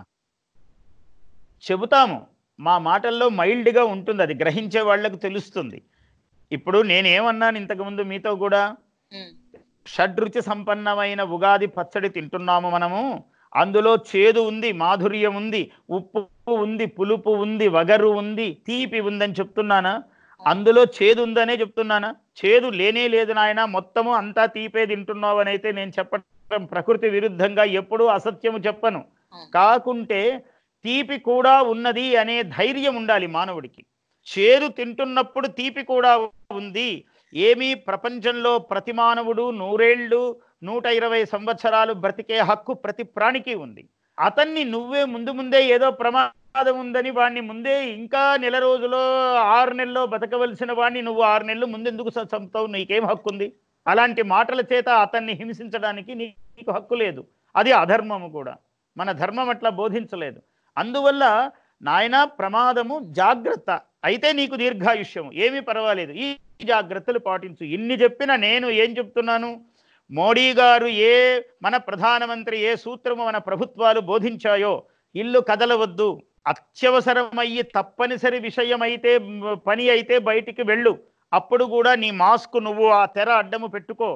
చెబుతాము మా మాటల్లో మైల్డ్గా ఉంటుంది అది గ్రహించే వాళ్ళకు తెలుస్తుంది ఇప్పుడు నేనేమన్నాను ఇంతకుముందు మీతో కూడా ఉమ్, షడ్రుచి సంపన్నమైన ఉగాది పచ్చడి తింటున్నాము మనము అందులో చేదు ఉంది మాధుర్యం ఉంది ఉప్పు ఉంది పులుపు ఉంది వగరు ఉంది తీపి ఉందని చెప్తున్నానా అందులో చేదు ఉందనే చెప్తున్నానా చేదు లేనే లేదు నాయన మొత్తము అంతా తీపే తింటున్నావు అని అయితే నేను చెప్పడం ప్రకృతి విరుద్ధంగా ఎప్పుడూ అసత్యము చెప్పను అవును. కాకుంటే తీపి కూడా ఉన్నది అనే ధైర్యం ఉండాలి మానవుడికి చేదు తింటున్నప్పుడు తీపి కూడా ఉంది ఏమీ ప్రపంచంలో ప్రతి మానవుడు నూరేళ్లు నూట ఇరవై సంవత్సరాలు బ్రతికే హక్కు ప్రతి ప్రాణికి ఉంది అతన్ని నువ్వే ముందు ముందే ఏదో ప్రమాదం ఉందని వాడిని ముందే ఇంకా నెల రోజులో ఆరు నెలల్లో బతకవలసిన వాడిని నువ్వు ఆరు నెలలు ముందెందుకు చ- చంపుతావు నీకేం హక్కు ఉంది అలాంటి మాటల చేత అతన్ని హింసించడానికి నీ- నీకు హక్కు లేదు అది అధర్మము కూడా మన ధర్మం అట్లా బోధించలేదు అందువల్ల నాయన ప్రమాదము జాగ్రత్త అయితే నీకు దీర్ఘాయుష్యము ఏమీ పర్వాలేదు ఈ జాగ్రత్తలు పాటించు ఇన్ని చెప్పినా నేను ఏం చెప్తున్నాను మోడీ గారు ఏ మన ప్రధానమంత్రి ఏ సూత్రము మన ప్రభుత్వాలు బోధించాయో ఇల్లు కదలవద్దు అత్యవసరమయ్యి తప్పనిసరి విషయమైతే మ్, పని అయితే బయటికి వెళ్ళు అప్పుడు కూడా నీ మాస్క్ నువ్వు ఆ తెర అడ్డము పెట్టుకో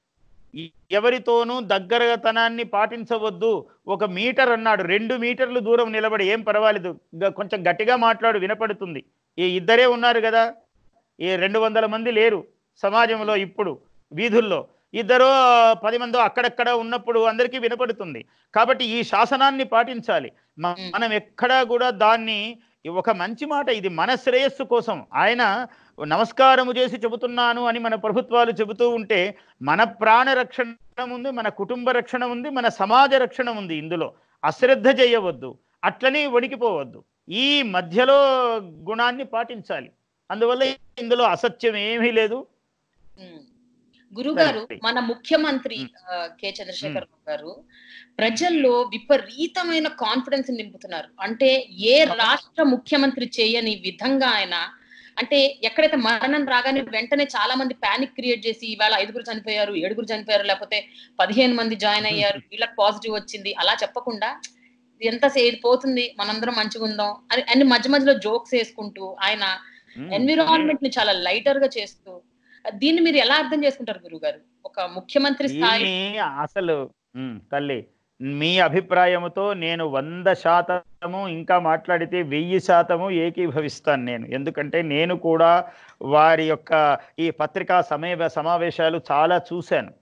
ఈ- ఎవరితోనూ దగ్గరతనాన్ని పాటించవద్దు ఒక మీటర్ అన్నాడు రెండు మీటర్లు దూరం నిలబడి ఏం పర్వాలేదు గ- కొంచెం గట్టిగా మాట్లాడు వినపడుతుంది ఈ ఇద్దరే ఉన్నారు కదా ఈ రెండు వందల మంది లేరు సమాజంలో ఇప్పుడు వీధుల్లో ఇద్దరు పది మందో అక్కడక్కడ ఉన్నప్పుడు అందరికీ వినపడుతుంది కాబట్టి ఈ శాసనాన్ని పాటించాలి మ- మ్. మనం ఎక్కడా కూడా దాన్ని ఒక మంచి మాట ఇది మన శ్రేయస్సు కోసం ఆయన నమస్కారము చేసి చెబుతున్నాను అని మన ప్రభుత్వాలు చెబుతూ ఉంటే మన ప్రాణ రక్షణ ఉంది మన కుటుంబ రక్షణ ఉంది మన సమాజ రక్షణ ఉంది ఇందులో అశ్రద్ధ చేయవద్దు అట్లనే వణికిపోవద్దు ఈ మధ్యలో గుణాన్ని పాటించాలి అందువల్ల ఇందులో అసత్యం ఏమీ లేదు ఉమ్. గురుగారు సరే. మన ముఖ్యమంత్రి ఉమ్. ఆ, కె చంద్రశేఖర్ రావు గారు ప్రజల్లో విపరీతమైన కాన్ఫిడెన్స్ నింపుతున్నారు అంటే ఏ రాష్ట్ర ముఖ్యమంత్రి చేయని విధంగా ఆయన అంటే ఎక్కడైతే మరణం రాగానే వెంటనే చాలా మంది పానిక్ క్రియేట్ చేసి ఇవాళ ఐదుగురు చనిపోయారు ఏడుగురు చనిపోయారు లేకపోతే పదిహేను మంది జాయిన్ అయ్యారు వీళ్ళకి పాజిటివ్ వచ్చింది అలా చెప్పకుండా ఎంత ఇది పోతుంది మనందరం మంచిగా ఉందాం అని అన్ని మధ్య మధ్యలో జోక్స్ వేసుకుంటూ ఆయన మ్మ్. ఎన్విరాన్మెంట్ ని చాలా లైటర్ గా చేస్తూ దీన్ని మీరు ఎలా అర్థం చేసుకుంటారు గురువు గారు ఒక ముఖ్యమంత్రి స్థాయి దీన్ని అసలు ఉమ్, తల్లి మీ అభిప్రాయముతో నేను వంద శాతము ఇంకా మాట్లాడితే వెయ్యి శాతము ఏకీభవిస్తాను నేను ఎందుకంటే నేను కూడా వారి యొక్క ఈ పత్రికా సమయ సమావేశాలు చాలా చూశాను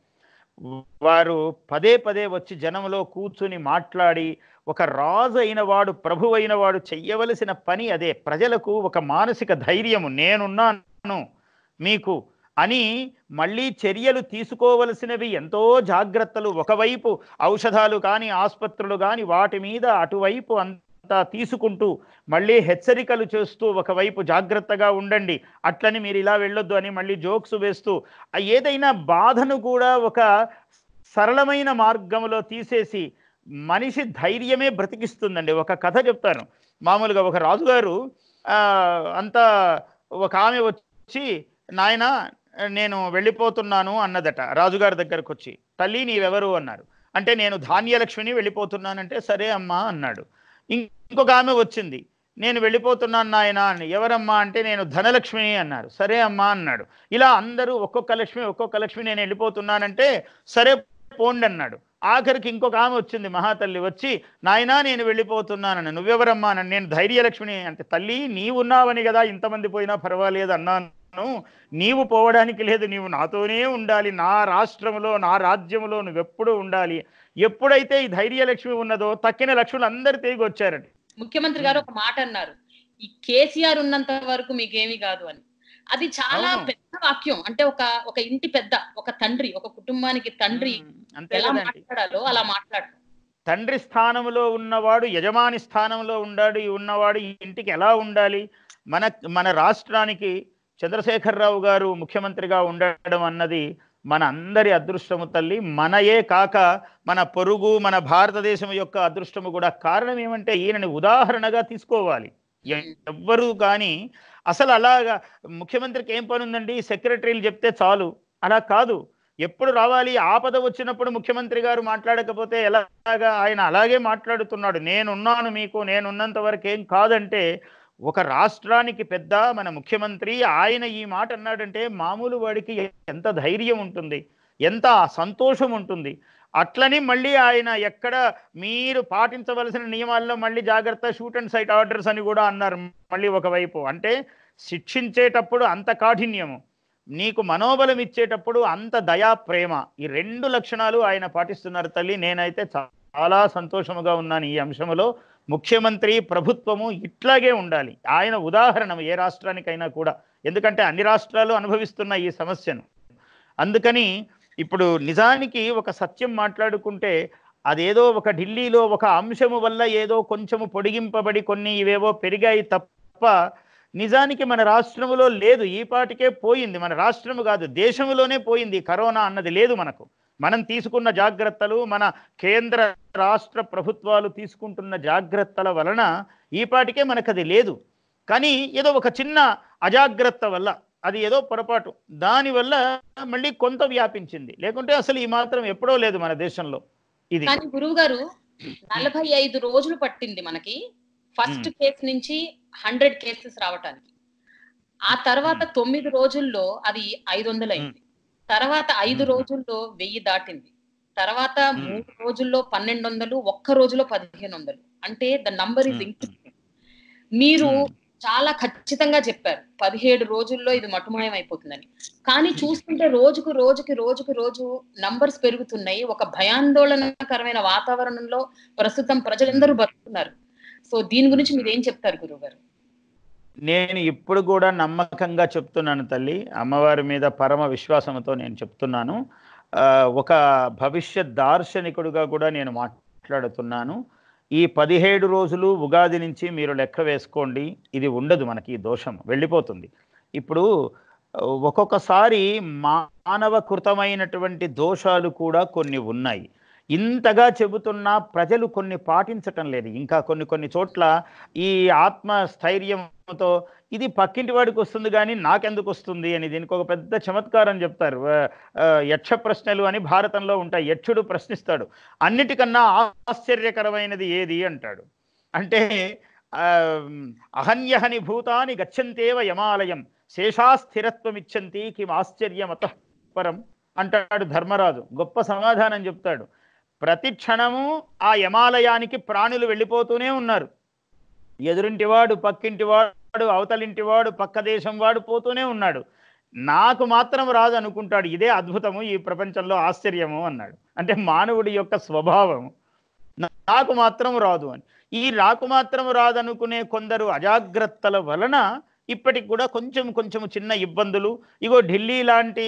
వారు పదే పదే వచ్చి జనంలో కూర్చుని మాట్లాడి ఒక రాజు అయిన వాడు ప్రభు అయిన వాడు చెయ్యవలసిన పని అదే ప్రజలకు ఒక మానసిక ధైర్యము నేనున్నాను మీకు అని మళ్ళీ చర్యలు తీసుకోవలసినవి ఎంతో జాగ్రత్తలు ఒకవైపు ఔషధాలు కానీ ఆసుపత్రులు కానీ వాటి మీద అటువైపు అంతా తీసుకుంటూ మళ్ళీ హెచ్చరికలు చేస్తూ ఒకవైపు జాగ్రత్తగా ఉండండి అట్లని మీరు ఇలా వెళ్ళొద్దు అని మళ్ళీ జోక్స్ వేస్తూ ఆ ఏదైనా బాధను కూడా ఒక సరళమైన మార్గంలో తీసేసి మనిషి ధైర్యమే బ్రతికిస్తుందండి ఒక కథ చెప్తాను మామూలుగా ఒక రాజుగారు ఆ, అంతా ఒక ఆమె వచ్చి నాయన నేను వెళ్ళిపోతున్నాను అన్నదట రాజుగారి దగ్గరకు వచ్చి తల్లి నీవెవరు అన్నారు అంటే నేను ధాన్యలక్ష్మిని వెళ్ళిపోతున్నానంటే సరే అమ్మా అన్నాడు ఇం- ఇంకొక ఆమె వచ్చింది నేను వెళ్ళిపోతున్నాను నాయన అని ఎవరమ్మా అంటే నేను ధనలక్ష్మిని అన్నారు సరే అమ్మా అన్నాడు ఇలా అందరూ ఒక్కొక్క లక్ష్మి ఒక్కొక్క లక్ష్మి నేను వెళ్ళిపోతున్నానంటే సరే పోండి అన్నాడు ఆఖరికి ఇంకొక ఆమె వచ్చింది మహాతల్లి వచ్చి నాయనా నేను వెళ్ళిపోతున్నానని నువ్వెవరమ్మా అని నేను ధైర్యలక్ష్మిని అంటే తల్లి నీవున్నావని కదా ఇంతమంది పోయినా పర్వాలేదు అన్నాను నీవు పోవడానికి లేదు నీవు నాతోనే ఉండాలి నా రాష్ట్రంలో నా రాజ్యంలో నువ్వెప్పుడూ ఉండాలి ఎప్పుడైతే ఈ ధైర్యలక్ష్మి ఉన్నదో తక్కిన లక్ష్ములు అందరు తిరిగి వచ్చారట ముఖ్యమంత్రి గారు ఒక మాట అన్నారు ఈ కేసీఆర్ ఉన్నంత వరకు మీకేమీ కాదు అని అది చాలా అవును. పెద్ద వాక్యం అంటే ఒక ఒక ఇంటి పెద్ద ఒక తండ్రి ఒక కుటుంబానికి తండ్రి ఉమ్, అంతే ఎలా కదండి మాట్లాడాలో అలా మాట్లాడతారు తండ్రి స్థానంలో ఉన్నవాడు యజమాని స్థానంలో ఉండాడు ఈ ఉన్నవాడు ఈ ఇంటికి ఎలా ఉండాలి మన మన రాష్ట్రానికి చంద్రశేఖరరావు గారు ముఖ్యమంత్రిగా ఉండడం అన్నది మన అందరి అదృష్టము తల్లి మనయే కాక మన పొరుగు మన భారతదేశం యొక్క అదృష్టము కూడా కారణం ఏమంటే ఈయనని ఉదాహరణగా తీసుకోవాలి ఎవ్వరూ కానీ అసలు అలాగా ముఖ్యమంత్రికి ఏం పని ఉందండి సెక్రటరీలు చెప్తే చాలు అలా కాదు ఎప్పుడు రావాలి ఆపద వచ్చినప్పుడు ముఖ్యమంత్రి గారు మాట్లాడకపోతే ఎలాగా ఆయన అలాగే మాట్లాడుతున్నాడు నేనున్నాను మీకు నేనున్నంత వరకు ఏం కాదంటే ఒక రాష్ట్రానికి పెద్ద మన ముఖ్యమంత్రి ఆయన ఈ మాట అన్నాడంటే మామూలు వాడికి ఎంత ధైర్యం ఉంటుంది ఎంత సంతోషం ఉంటుంది అట్లని మళ్ళీ ఆయన ఎక్కడ మీరు పాటించవలసిన నియమాల్లో మళ్ళీ జాగ్రత్త షూట్ అండ్ సైట్ ఆర్డర్స్ అని కూడా అన్నారు మళ్ళీ ఒకవైపు అంటే శిక్షించేటప్పుడు అంత కాఠిన్యము నీకు మనోబలం ఇచ్చేటప్పుడు అంత దయా ప్రేమ ఈ రెండు లక్షణాలు ఆయన పాటిస్తున్నారు తల్లి నేనైతే చాలా సంతోషముగా ఉన్నాను ఈ అంశములో ముఖ్యమంత్రి ప్రభుత్వము ఇట్లాగే ఉండాలి ఆయన ఉదాహరణ ఏ రాష్ట్రానికైనా కూడా ఎందుకంటే అన్ని రాష్ట్రాలు అనుభవిస్తున్న ఈ సమస్యను అందుకని ఇప్పుడు నిజానికి ఒక సత్యం మాట్లాడుకుంటే అదేదో ఒక ఢిల్లీలో ఒక అంశము వల్ల ఏదో కొంచెము పొడిగింపబడి కొన్ని ఇవేవో పెరిగాయి తప్ప నిజానికి మన రాష్ట్రములో లేదు ఈ పాటికే పోయింది మన రాష్ట్రము కాదు దేశంలోనే పోయింది ఈ కరోనా అన్నది లేదు మనకు మనం తీసుకున్న జాగ్రత్తలు మన కేంద్ర రాష్ట్ర ప్రభుత్వాలు తీసుకుంటున్న జాగ్రత్తల వలన ఈ పాటికే మనకు అది లేదు కానీ ఏదో ఒక చిన్న అజాగ్రత్త వల్ల అది ఏదో పొరపాటు దానివల్ల మళ్ళీ కొంత వ్యాపించింది లేకుంటే అసలు ఈ మాత్రం ఎప్పుడో లేదు మన దేశంలో ఇది కానీ గురువు గారు నలభై ఐదు రోజులు పట్టింది మనకి ఫస్ట్ కేసు నుంచి హండ్రెడ్ కేసెస్ రావటానికి ఆ తర్వాత తొమ్మిది రోజుల్లో అది ఐదు వందలు అయింది తర్వాత ఐదు మ్మ్. రోజుల్లో వెయ్యి దాటింది తర్వాత మ్మ్. మూడు రోజుల్లో పన్నెండు వందలు ఒక్క రోజులో పదిహేను వందలు అంటే the number is hmm. Increasing మీరు మ్మ్. చాలా ఖచ్చితంగా చెప్పారు పదిహేడు రోజుల్లో ఇది మటుమాయం అయిపోతుందని కానీ చూస్తుంటే రోజుకు రోజుకి రోజుకు రోజు నంబర్స్ పెరుగుతున్నాయి ఒక భయాందోళనకరమైన వాతావరణంలో ప్రస్తుతం ప్రజలందరూ బతుకుతున్నారు సో దీని గురించి మీరు ఏం చెప్తారు గురువు గారు నేను ఇప్పుడు కూడా నమ్మకంగా చెప్తున్నాను తల్లి అమ్మవారి మీద పరమ విశ్వాసంతో నేను చెప్తున్నాను ఆ, ఒక భవిష్యత్ దార్శనికుడిగా కూడా నేను మాట్లాడుతున్నాను ఈ పదిహేడు రోజులు ఉగాది నుంచి మీరు లెక్క వేసుకోండి ఇది ఉండదు మనకి ఈ దోషం వెళ్ళిపోతుంది ఇప్పుడు ఆ, ఒక్కొక్కసారి మానవ కృతమైనటువంటి దోషాలు కూడా కొన్ని ఉన్నాయి ఇంతగా చెబుతున్నా ప్రజలు కొన్ని పాటించటం లేదు ఇంకా కొన్ని కొన్ని చోట్ల ఈ ఆత్మస్థైర్యంతో ఇది పక్కింటి వాడికి వస్తుంది కానీ నాకెందుకు వస్తుంది అని దీనికి ఒక పెద్ద చమత్కారం చెప్తారు ఆ, ఆ, యక్ష ప్రశ్నలు అని భారతంలో ఉంటాయి యక్షుడు ప్రశ్నిస్తాడు అన్నిటికన్నా ఆశ్చర్యకరమైనది ఏది అంటాడు అంటే ఆ, అహన్యహని భూతాని గచ్చంతేవ యమాలయం శేషాస్థిరత్వమిచ్చంతి కిం ఆశ్చర్యమత పరం అంటాడు ధర్మరాజు గొప్ప సమాధానం చెప్తాడు ప్రతి క్షణము ఆ యమాలయానికి ప్రాణులు వెళ్ళిపోతూనే ఉన్నారు ఎదురింటివాడు పక్కింటివాడు అవతలింటివాడు పక్క దేశం వాడు పోతూనే ఉన్నాడు నాకు మాత్రం రాదు అనుకుంటాడు ఇదే అద్భుతము ఈ ప్రపంచంలో ఆశ్చర్యము అన్నాడు అంటే మానవుడి యొక్క స్వభావం నాకు మాత్రం రాదు అని ఈ నాకు మాత్రం రాదనుకునే కొందరు అజాగ్రత్తల వలన ఇప్పటికి కూడా కొంచెం కొంచెం చిన్న ఇబ్బందులు ఇగో ఢిల్లీ లాంటి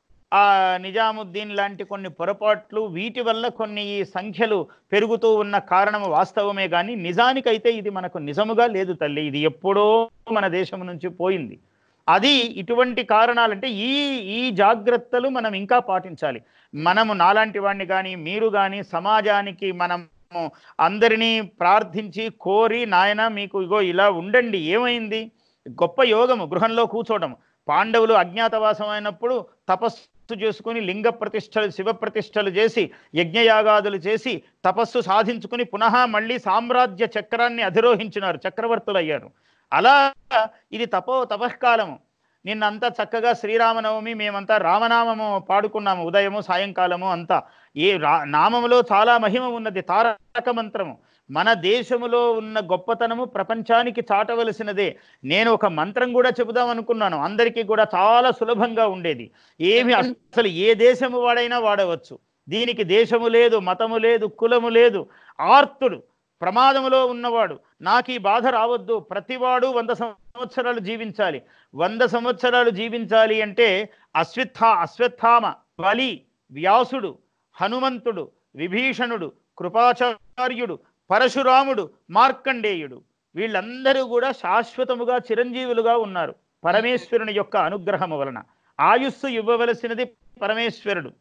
ఆ నిజాముద్దీన్ లాంటి కొన్ని పొరపాట్లు వీటి వల్ల కొన్ని ఈ సంఖ్యలు పెరుగుతూ ఉన్న కారణం వాస్తవమే కానీ నిజానికైతే ఇది మనకు నిజముగా లేదు తల్లి ఇది ఎప్పుడో మన దేశం నుంచి పోయింది అది ఇటువంటి కారణాలంటే ఈ ఈ జాగ్రత్తలు మనం ఇంకా పాటించాలి మనము నాలాంటి వాడిని కానీ మీరు కానీ సమాజానికి మనము అందరినీ ప్రార్థించి కోరి నాయన మీకు ఇగో ఇలా ఉండండి ఏమైంది గొప్ప యోగము గృహంలో కూర్చోవడం పాండవులు అజ్ఞాతవాసం అయినప్పుడు తపస్సు చేసుకుని లింగ ప్రతిష్టలు శివ ప్రతిష్టలు చేసి యజ్ఞయాగాదులు చేసి తపస్సు సాధించుకుని పునః మళ్ళీ సామ్రాజ్య చక్రాన్ని అధిరోహించినారు చక్రవర్తులు అయ్యారు అలా ఇది తపో తపఃకాలము నిన్నంతా చక్కగా శ్రీరామనవమి మేమంతా రామనామము పాడుకున్నాము ఉదయము సాయంకాలము అంతా ఏ రా నామములో చాలా మహిమ ఉన్నది తారక మంత్రము మన దేశములో ఉన్న గొప్పతనము ప్రపంచానికి చాటవలసినదే నేను ఒక మంత్రం కూడా చెబుదాం అనుకున్నాను అందరికీ కూడా చాలా సులభంగా ఉండేది ఏమి అసలు ఏ దేశము వాడైనా వాడవచ్చు దీనికి దేశము లేదు మతము లేదు కులము లేదు ఆర్తుడు ప్రమాదములో ఉన్నవాడు నాకు ఈ బాధ రావద్దు ప్రతివాడు వంద సంవత్సరాలు జీవించాలి వంద సంవత్సరాలు జీవించాలి అంటే అశ్వత్థ అశ్వత్థామ బలి వ్యాసుడు హనుమంతుడు విభీషణుడు కృపాచార్యుడు పరశురాముడు మార్కండేయుడు వీళ్ళందరూ కూడా శాశ్వతముగా చిరంజీవులుగా ఉన్నారు పరమేశ్వరుని యొక్క అనుగ్రహము వలన ఆయుస్సు ఇవ్వవలసినది పరమేశ్వరుడు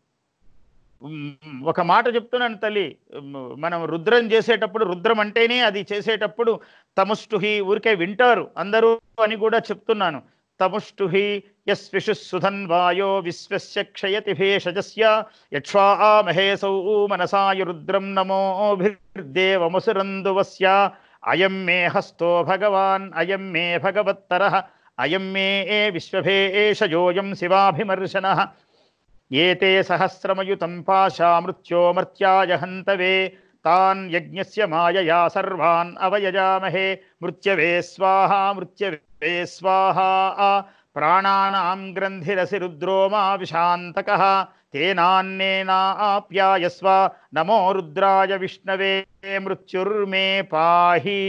ఉమ్, ఒక మాట చెప్తున్నాను తల్లి ఉమ్, మనం రుద్రం చేసేటప్పుడు రుద్రం అంటేనే అది చేసేటప్పుడు తముష్టుహి ఊరికే వింటారు అందరూ అని కూడా చెప్తున్నాను తముష్టుహి యస్విషు సుధన్ వాయో విశ్వస్య క్షయతి భేషజస్య యక్ష్వామహేసౌ మనసాయ రుద్రం నమోభిర్దేవముసురందువస్య అయం మే హస్తో భగవాన్ అయం మే భగవత్తర అయం మే విశ్వభేషజోయం శివాభిమర్శన ఏతే సహస్రమయుతం పాశా మృత్యోమర్త్యాయ హంతవే తాన్ యజ్ఞస్య మాయయా సర్వాన్ అవయజామహే మృత్యవే స్వాహా మృత్యవే స్వాహా ప్రాణానాం గ్రంథిరసి రుద్రో మా విశాంతక తేనాన్నేనాప్యాయస్వ నమో రుద్రాయ విష్ణవే మృత్యుర్మే పాహి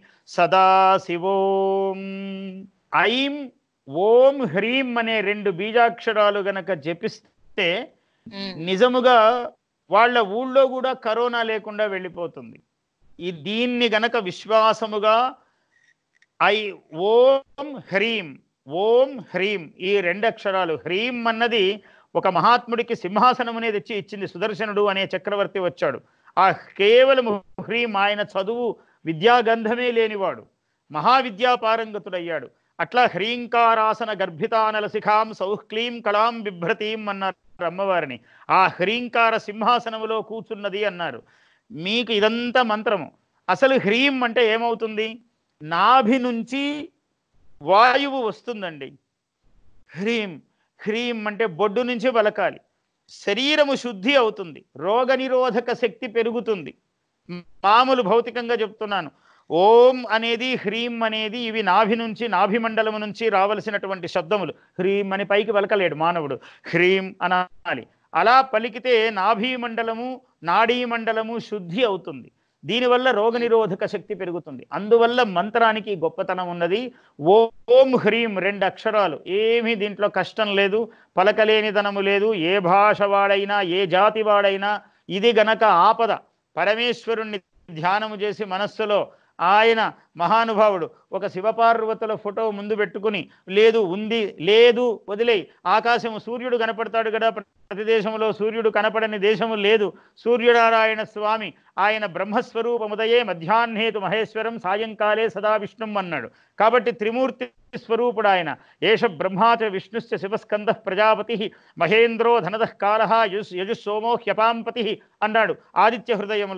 సదాశివోం ఐం ఓం హ్రీం అనే రెండు బీజాక్షరాలు గనక జపిస్తే ఉమ్, నిజముగా వాళ్ళ ఊళ్ళో కూడా కరోనా లేకుండా వెళ్ళిపోతుంది ఈ దీన్ని గనక విశ్వాసముగా ఐ ఓం హ్రీం ఓం హ్రీం ఈ రెండు అక్షరాలు హ్రీం అన్నది ఒక మహాత్ముడికి సింహాసనం అనేది ఇచ్చి ఇచ్చింది సుదర్శనుడు అనే చక్రవర్తి వచ్చాడు ఆ కేవలం హ్రీం ఆయన చదువు విద్యాగంధమే లేనివాడు మహావిద్యా పారంగతుడయ్యాడు అట్లా హ్రీంకారాసన గర్భితానల శిఖాం సౌహ్క్లీం కళాం బిభ్రతీం అన్నారు అమ్మవారిని ఆ హ్రీంకార సింహాసనములో కూర్చున్నది అన్నారు మీకు ఇదంతా మంత్రము అసలు హ్రీం అంటే ఏమవుతుంది నాభి నుంచి వాయువు వస్తుందండి హ్రీం హ్రీం అంటే బొడ్డు నుంచి పలకాలి శరీరము శుద్ధి అవుతుంది రోగనిరోధక శక్తి పెరుగుతుంది మామూలు భౌతికంగా చెప్తున్నాను ఓం అనేది హ్రీం అనేది ఇవి నాభి నుంచి నాభి మండలము నుంచి రావలసినటువంటి శబ్దములు హ్రీం అని పైకి పలకలేడు మానవుడు హ్రీం అనాలి అలా పలికితే నాభి మండలము నాడీ మండలము శుద్ధి అవుతుంది దీనివల్ల రోగనిరోధక శక్తి పెరుగుతుంది అందువల్ల మంత్రానికి గొప్పతనం ఉన్నది ఓం హ్రీం రెండు అక్షరాలు ఏమీ దీంట్లో కష్టం లేదు పలకలేనిదనము లేదు ఏ భాష వాడైనా ఏ జాతి వాడైనా ఇది గనక ఆపద పరమేశ్వరుణ్ణి ధ్యానము చేసి మనస్సులో ఆయన మహానుభావుడు ఒక శివపార్వతుల ఫోటో ముందు పెట్టుకుని లేదు ఉంది లేదు వదిలేయి ఆకాశము సూర్యుడు కనపడతాడు కదా ప్రతి దేశంలో సూర్యుడు కనపడని దేశము లేదు సూర్యనారాయణ స్వామి ఆయన బ్రహ్మస్వరూపముదయే మధ్యాహ్నేతు మహేశ్వరం సాయంకాలే సదా విష్ణుం అన్నాడు కాబట్టి త్రిమూర్తి స్వరూపుడు ఆయన ఏష బ్రహ్మాచ విష్ణుశ్చ శివస్కంద ప్రజాపతి మహేంద్రో ధనదః కాల యజుస్సోమో హ్యపాంపతి అన్నాడు ఆదిత్య హృదయములో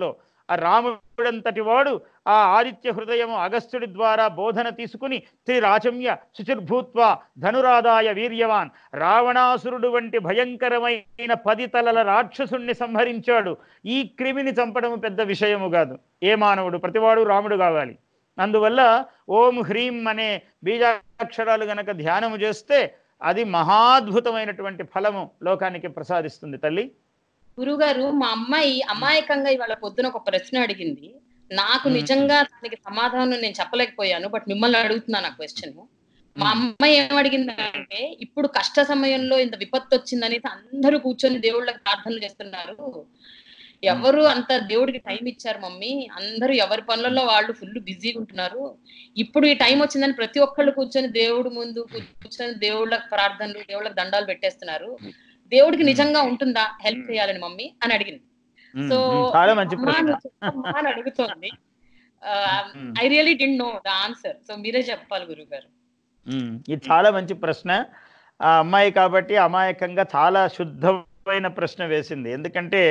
ఆ రాముడంతటి వాడు ఆ ఆదిత్య హృదయము అగస్త్యుడి ద్వారా బోధన తీసుకుని త్రిరాచమ్య శుచిర్భూత్వ ధనురాదాయ వీర్యవాన్ రావణాసురుడు వంటి భయంకరమైన పది తలల రాక్షసుణ్ణి సంహరించాడు ఈ క్రిమిని చంపడం పెద్ద విషయము కాదు ఏ మానవుడు ప్రతివాడు రాముడు కావాలి అందువల్ల ఓం హ్రీం అనే బీజాక్షరాలు గనక ధ్యానము చేస్తే అది మహాద్భుతమైనటువంటి ఫలము లోకానికి ప్రసాదిస్తుంది తల్లి గురుగారు మా అమ్మాయి అమాయకంగా ఇవాళ పొద్దున ఒక ప్రశ్న అడిగింది నాకు మ్మ్. నిజంగా దానికి సమాధానం నేను చెప్పలేకపోయాను బట్ మిమ్మల్ని అడుగుతున్నాను ఆ క్వశ్చన్ మా అమ్మాయి ఏం అడిగిందంటే ఇప్పుడు కష్ట సమయంలో ఇంత విపత్తు వచ్చిందనేసి అందరూ కూర్చొని దేవుళ్ళకి ప్రార్థనలు చేస్తున్నారు ఎవరు అంత దేవుడికి టైం ఇచ్చారు మమ్మీ అందరూ ఎవరి పనులలో వాళ్ళు ఫుల్ బిజీగా ఉంటున్నారు ఇప్పుడు ఈ టైం వచ్చిందని ప్రతి ఒక్కళ్ళు కూర్చొని దేవుడి ముందు కూర్చొని దేవుళ్ళకి ప్రార్థనలు దేవుళ్ళకి దండాలు పెట్టేస్తున్నారు దేవుడికి నిజంగా ఉంటుందా హెల్ప్ చేయాలని మమ్మీ అని అడిగింది ఉమ్, సో ఉమ్, చాలా మంచి అమ్మా ప్రశ్న నువ్వు చెప్పమ్మా అని అడుగుతోంది um. I really didn't know the answer so మీరే చెప్పాలి గురువు గారు ఉమ్, ఇది చాలా మంచి ప్రశ్న ఆ అమ్మాయి కాబట్టి అమాయకంగా చాలా శుద్ధమైన ప్రశ్న వేసింది ఎందుకంటే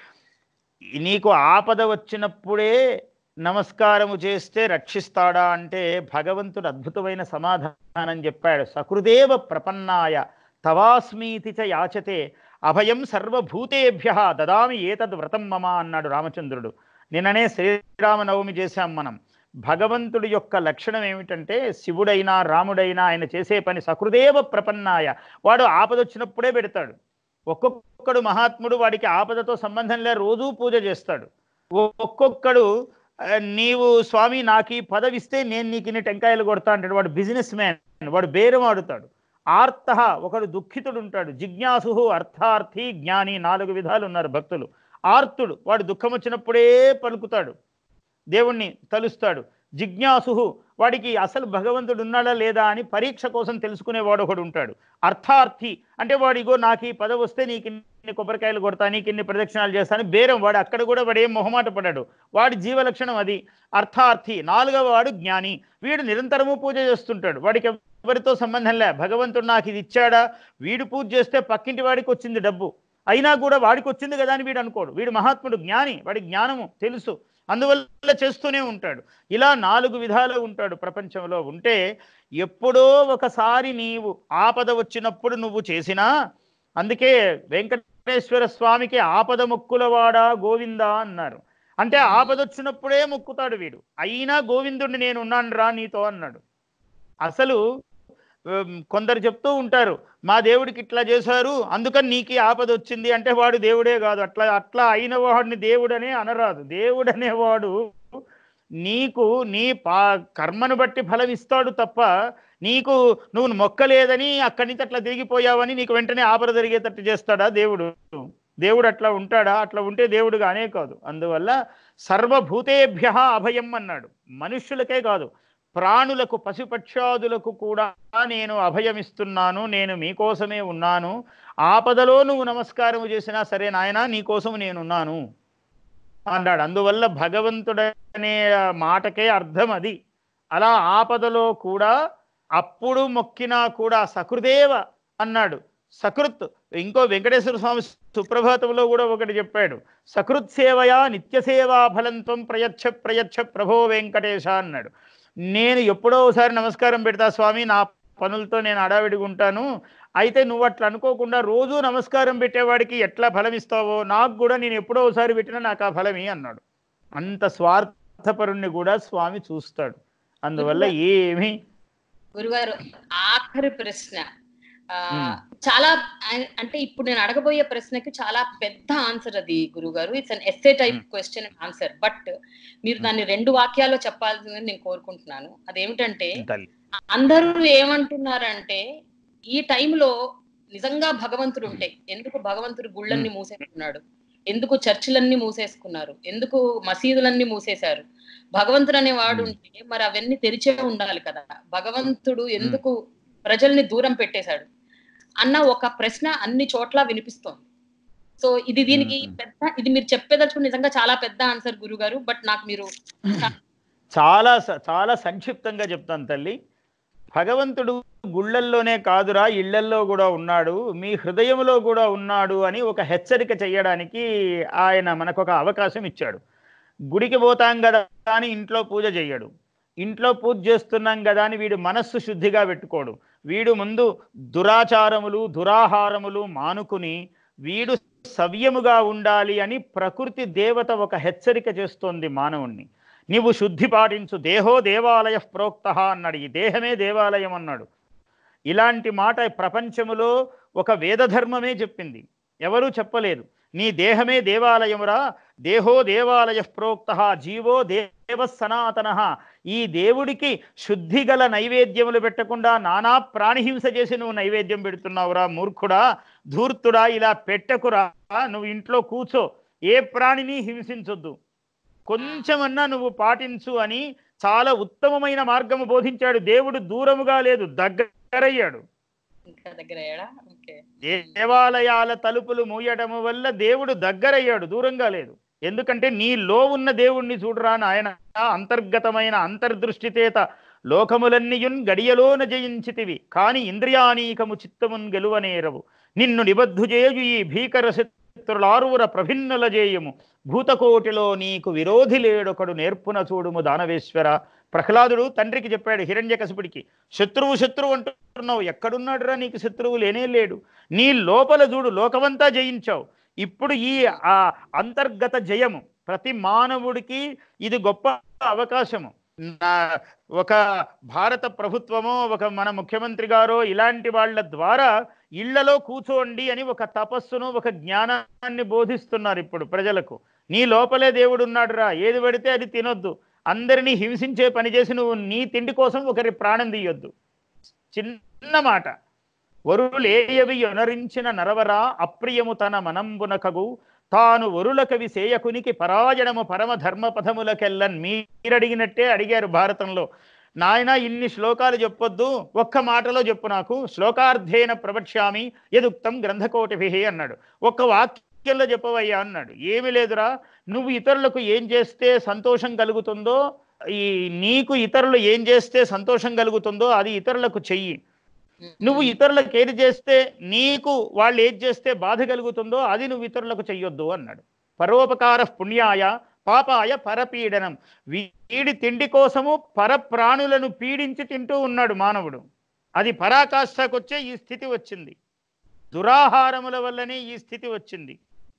నీకు ఆపద వచ్చినప్పుడే నమస్కారము చేస్తే రక్షిస్తాడా అంటే భగవంతుడు అద్భుతమైన సమాధానం చెప్పాడు సకృదేవ ప్రపన్నాయ తవాస్మీతి చ యాచతే అభయం సర్వభూతేభ్య దదామి ఏతద్ వ్రతం మమ అన్నాడు రామచంద్రుడు నిన్ననే శ్రీరామనవమి చేశాం మనం భగవంతుడి యొక్క లక్షణం ఏమిటంటే శివుడైనా రాముడైనా ఆయన చేసే పని సకృదేవ ప్రపన్నాయ వాడు ఆపదొచ్చినప్పుడే పెడతాడు ఒక్కొక్కడు మహాత్ముడు వాడికి ఆపదతో సంబంధం లే రోజూ పూజ చేస్తాడు ఒక్కొక్కడు ఆ, నీవు స్వామి నాకు ఈ పదవిస్తే నేను నీకు ఇన్ని టెంకాయలు కొడతా అంటాడు వాడు బిజినెస్ మ్యాన్ వాడు బేరం ఆడుతాడు ఆర్త ఒకడు దుఃఖితుడు ఉంటాడు జిజ్ఞాసు అర్థార్థి జ్ఞాని నాలుగు విధాలు ఉన్నారు భక్తులు ఆర్తుడు వాడు దుఃఖం వచ్చినప్పుడే పలుకుతాడు దేవుణ్ణి తలుస్తాడు జిజ్ఞాసు వాడికి అసలు భగవంతుడు ఉన్నాడా లేదా అని పరీక్ష కోసం తెలుసుకునేవాడు ఒకడు ఉంటాడు అర్థార్థి అంటే వాడు ఇగో నాకు ఈ పదవి వస్తే నీకు ఇన్ని కొబ్బరికాయలు కొడతా నీకు ఇన్ని ప్రదక్షిణాలు చేస్తాను బేరం వాడు అక్కడ కూడా వాడు ఏం మొహమాట పడ్డాడు వాడి జీవలక్షణం అది అర్థార్థి నాలుగవ వాడు జ్ఞాని వీడు నిరంతరము పూజ చేస్తుంటాడు వాడికి ఎవరితో సంబంధం లే భగవంతుడు నాకు ఇది ఇచ్చాడా వీడు పూజ చేస్తే పక్కింటి వాడికి వచ్చింది డబ్బు అయినా కూడా వాడికి వచ్చింది కదా అని వీడు అనుకోడు వీడు మహాత్ముడు జ్ఞాని వాడి జ్ఞానము తెలుసు అందువల్ల చేస్తూనే ఉంటాడు ఇలా నాలుగు విధాలు ఉంటాడు ప్రపంచంలో ఉంటే ఎప్పుడో ఒకసారి నీవు ఆపద వచ్చినప్పుడు నువ్వు చేసినా అందుకే వెంకటేశ్వర స్వామికి ఆపద మొక్కులవాడా గోవిందా అన్నారు అంటే ఆపద వచ్చినప్పుడే మొక్కుతాడు వీడు అయినా గోవిందుడిని నేను ఉన్నాను రా నీతో అన్నాడు అసలు ఉమ్, కొందరు చెప్తూ ఉంటారు మా దేవుడికి ఇట్లా చేశారు అందుకని నీకు ఈ ఆపద వచ్చింది అంటే వాడు దేవుడే కాదు అట్లా అట్లా అయిన వాడిని దేవుడనే అనరాదు దేవుడనేవాడు నీకు నీ పా కర్మను బట్టి ఫలం ఇస్తాడు తప్ప నీకు నువ్వు మొక్కలేదని అక్కడి నుంచి అట్లా తిరిగిపోయావని నీకు వెంటనే ఆపద జరిగేటట్టు చేస్తాడా దేవుడు దేవుడు అట్లా ఉంటాడా అట్లా ఉంటే దేవుడు కానే కాదు అందువల్ల సర్వభూతేభ్య అభయం అన్నాడు మనుష్యులకే కాదు ప్రాణులకు పశుపక్షాదులకు కూడా నేను అభయమిస్తున్నాను నేను మీకోసమే ఉన్నాను ఆపదలో నువ్వు నమస్కారం చేసినా సరే నాయనా నీకోసం నేనున్నాను అన్నాడు అందువల్ల భగవంతుడనే మాటకే అర్థం అది అలా ఆపదలో కూడా అప్పుడు మొక్కినా కూడా సకృదేవ అన్నాడు సకృత్ ఇంకో వెంకటేశ్వర స్వామి సుప్రభాతంలో కూడా ఒకటి చెప్పాడు సకృత్ సేవయా నిత్య సేవా ఫలంత్వం ప్రయచ్ఛ ప్రయచ్ఛ ప్రభో వెంకటేశ అన్నాడు నేను ఎప్పుడో ఒకసారి నమస్కారం పెడతా స్వామి నా పనులతో నేను అడావిడిగా ఉంటాను అయితే నువ్వు అట్లా అనుకోకుండా రోజు నమస్కారం పెట్టేవాడికి ఎట్లా ఫలం ఇస్తావో నాకు కూడా నేను ఎప్పుడో ఒకసారి పెట్టినా నాకు ఆ ఫలమే అన్నాడు అంత స్వార్థపరుణ్ణి కూడా స్వామి చూస్తాడు అందువల్ల ఏమీ గురుగారు ఆఖరి ప్రశ్న ఆ, మ్మ్. చాలా ఆ- అంటే ఇప్పుడు నేను అడగబోయే ప్రశ్నకి చాలా పెద్ద ఆన్సర్ అది గురుగారు it's an SA type hmm. Question answer but మీరు దాన్ని రెండు వాక్యాల్లో చెప్పాల్సిందని నేను కోరుకుంటున్నాను అదేమిటంటే తల్లి అందరూ ఏమంటున్నారంటే ఈ టైంలో నిజంగా భగవంతుడు ఉంటే ఎందుకు భగవంతుడు గుళ్ళన్ని మూసేసుకున్నాడు ఎందుకు చర్చిలన్నీ మూసేసుకున్నారు ఎందుకు మసీదులన్నీ మూసేశారు భగవంతుడు అనే వాడు Hmm. ఉంటే మరి అవన్నీ తెరిచే ఉండాలి కదా భగవంతుడు ఎందుకు ప్రజల్ని దూరం పెట్టేశాడు అన్న ఒక ప్రశ్న అన్ని చోట్ల వినిపిస్తోంది సో ఇది దీనికి Hmm. పెద్ద ఇది మీరు చెప్పేదలుచుకుని నిజంగా చాలా పెద్ద ఆన్సర్ గురుగారు బట్ నాకు మీరు చాలా స- చాలా సంక్షిప్తంగా చెప్తాను తల్లి భగవంతుడు గుళ్ళల్లోనే కాదురా ఇళ్లల్లో కూడా ఉన్నాడు మీ హృదయంలో కూడా ఉన్నాడు అని ఒక హెచ్చరిక చేయడానికి ఆయన మనకు ఒక అవకాశం ఇచ్చాడు గుడికి పోతాం కదా అని ఇంట్లో పూజ చెయ్యడు ఇంట్లో పూజ చేస్తున్నాం కదా అని వీడు మనస్సు శుద్ధిగా పెట్టుకోడు వీడు ముందు దురాచారములు దురాహారములు మానుకుని వీడు సవ్యముగా ఉండాలి అని ప్రకృతి దేవత ఒక హెచ్చరిక చేస్తోంది మానవుణ్ణి నీవు శుద్ధి పాటించు దేహో దేవాలయ ప్రోక్త అన్నాడు ఈ దేహమే దేవాలయం అన్నాడు ఇలాంటి మాట ప్రపంచములో ఒక వేదధర్మమే చెప్పింది ఎవరూ చెప్పలేదు నీ దేహమే దేవాలయమురా దేహో దేవాలయ ప్రోక్త జీవో దేవ సనాతన ఈ దేవుడికి శుద్ధి గల నైవేద్యములు పెట్టకుండా నానా ప్రాణిహింస చేసి నువ్వు నైవేద్యం పెడుతున్నావురా మూర్ఖుడా ధూర్తుడా ఇలా పెట్టకురా నువ్వు ఇంట్లో కూర్చో ఏ ప్రాణిని హింసించొద్దు కొంచెమన్నా నువ్వు పాటించు అని చాలా ఉత్తమమైన మార్గము బోధించాడు దేవుడు దూరముగా లేదు దగ్గరయ్యాడు ఇంకా దగ్గర అయ్యాడా ఓకే దేవాలయాల తలుపులు మూయడము వల్ల దేవుడు దగ్గరయ్యాడు దూరంగా లేదు ఎందుకంటే నీలో ఉన్న దేవుణ్ణి చూడరా నాయన అంతర్గతమైన అంతర్దృష్టితేత లోకములన్నీయున్ గడియలోన జయించితివి కాని ఇంద్రియానీకము చిత్తమున్ గెలువనేరవు నిన్ను నిబద్ధు చేయు ఈ భీకర శత్రులారువుర ప్రభిన్నుల జేయము భూతకోటిలో నీకు విరోధి లేడొకడు నేర్పున చూడుము దానవేశ్వర ప్రహ్లాదుడు తండ్రికి చెప్పాడు హిరణ్యకశిపుడికి శత్రువు శత్రువు అంటున్నావు ఎక్కడున్నాడురా నీకు శత్రువు లేనే లేడు నీ లోపల చూడు లోకమంతా జయించావు ఇప్పుడు ఈ ఆ అంతర్గత జయము ప్రతి మానవుడికి ఇది గొప్ప అవకాశము నా ఒక భారత ప్రభుత్వమో ఒక మన ముఖ్యమంత్రి గారో ఇలాంటి వాళ్ళ ద్వారా ఇళ్లలో కూర్చోండి అని ఒక తపస్సును ఒక జ్ఞానాన్ని బోధిస్తున్నారు ఇప్పుడు ప్రజలకు నీ లోపలే దేవుడు ఉన్నాడురా ఏది పడితే అది తినొద్దు అందరినీ హింసించే పని చేసి నువ్వు నీ తిండి కోసం ఒకరి ప్రాణం తీయొద్దు చిన్న మాట వరులేయవి యొనరించిన నరవరా అప్రియము తన మనంబునకగు తాను వరుల కవి సేయకునికి పరాయణము పరమ ధర్మపథములకెల్లన్ మీరడిగినట్టే అడిగారు భారతంలో నాయన ఇన్ని శ్లోకాలు చెప్పొద్దు ఒక్క మాటలో చెప్పు నాకు శ్లోకార్థేన ప్రవక్ష్యామి యదుక్తం గ్రంథకోటిభి అన్నాడు ఒక్క వాక్యంలో చెప్పవయ్యా అన్నాడు ఏమి లేదురా నువ్వు ఇతరులకు ఏం చేస్తే సంతోషం కలుగుతుందో ఈ నీకు ఇతరులు ఏం చేస్తే సంతోషం కలుగుతుందో అది ఇతరులకు చెయ్యి నువ్వు ఇతరులకు ఏది చేస్తే నీకు వాళ్ళు ఏది చేస్తే బాధ కలుగుతుందో అది నువ్వు ఇతరులకు చెయ్యొద్దు అన్నాడు పరోపకార పుణ్యాయ పాపాయ పరపీడనం వీడి తిండి కోసము పరప్రాణులను పీడించి తింటూ ఉన్నాడు మానవుడు అది పరాకాష్ఠకొచ్చే ఈ స్థితి వచ్చింది దురాహారముల వల్లనే ఈ స్థితి వచ్చింది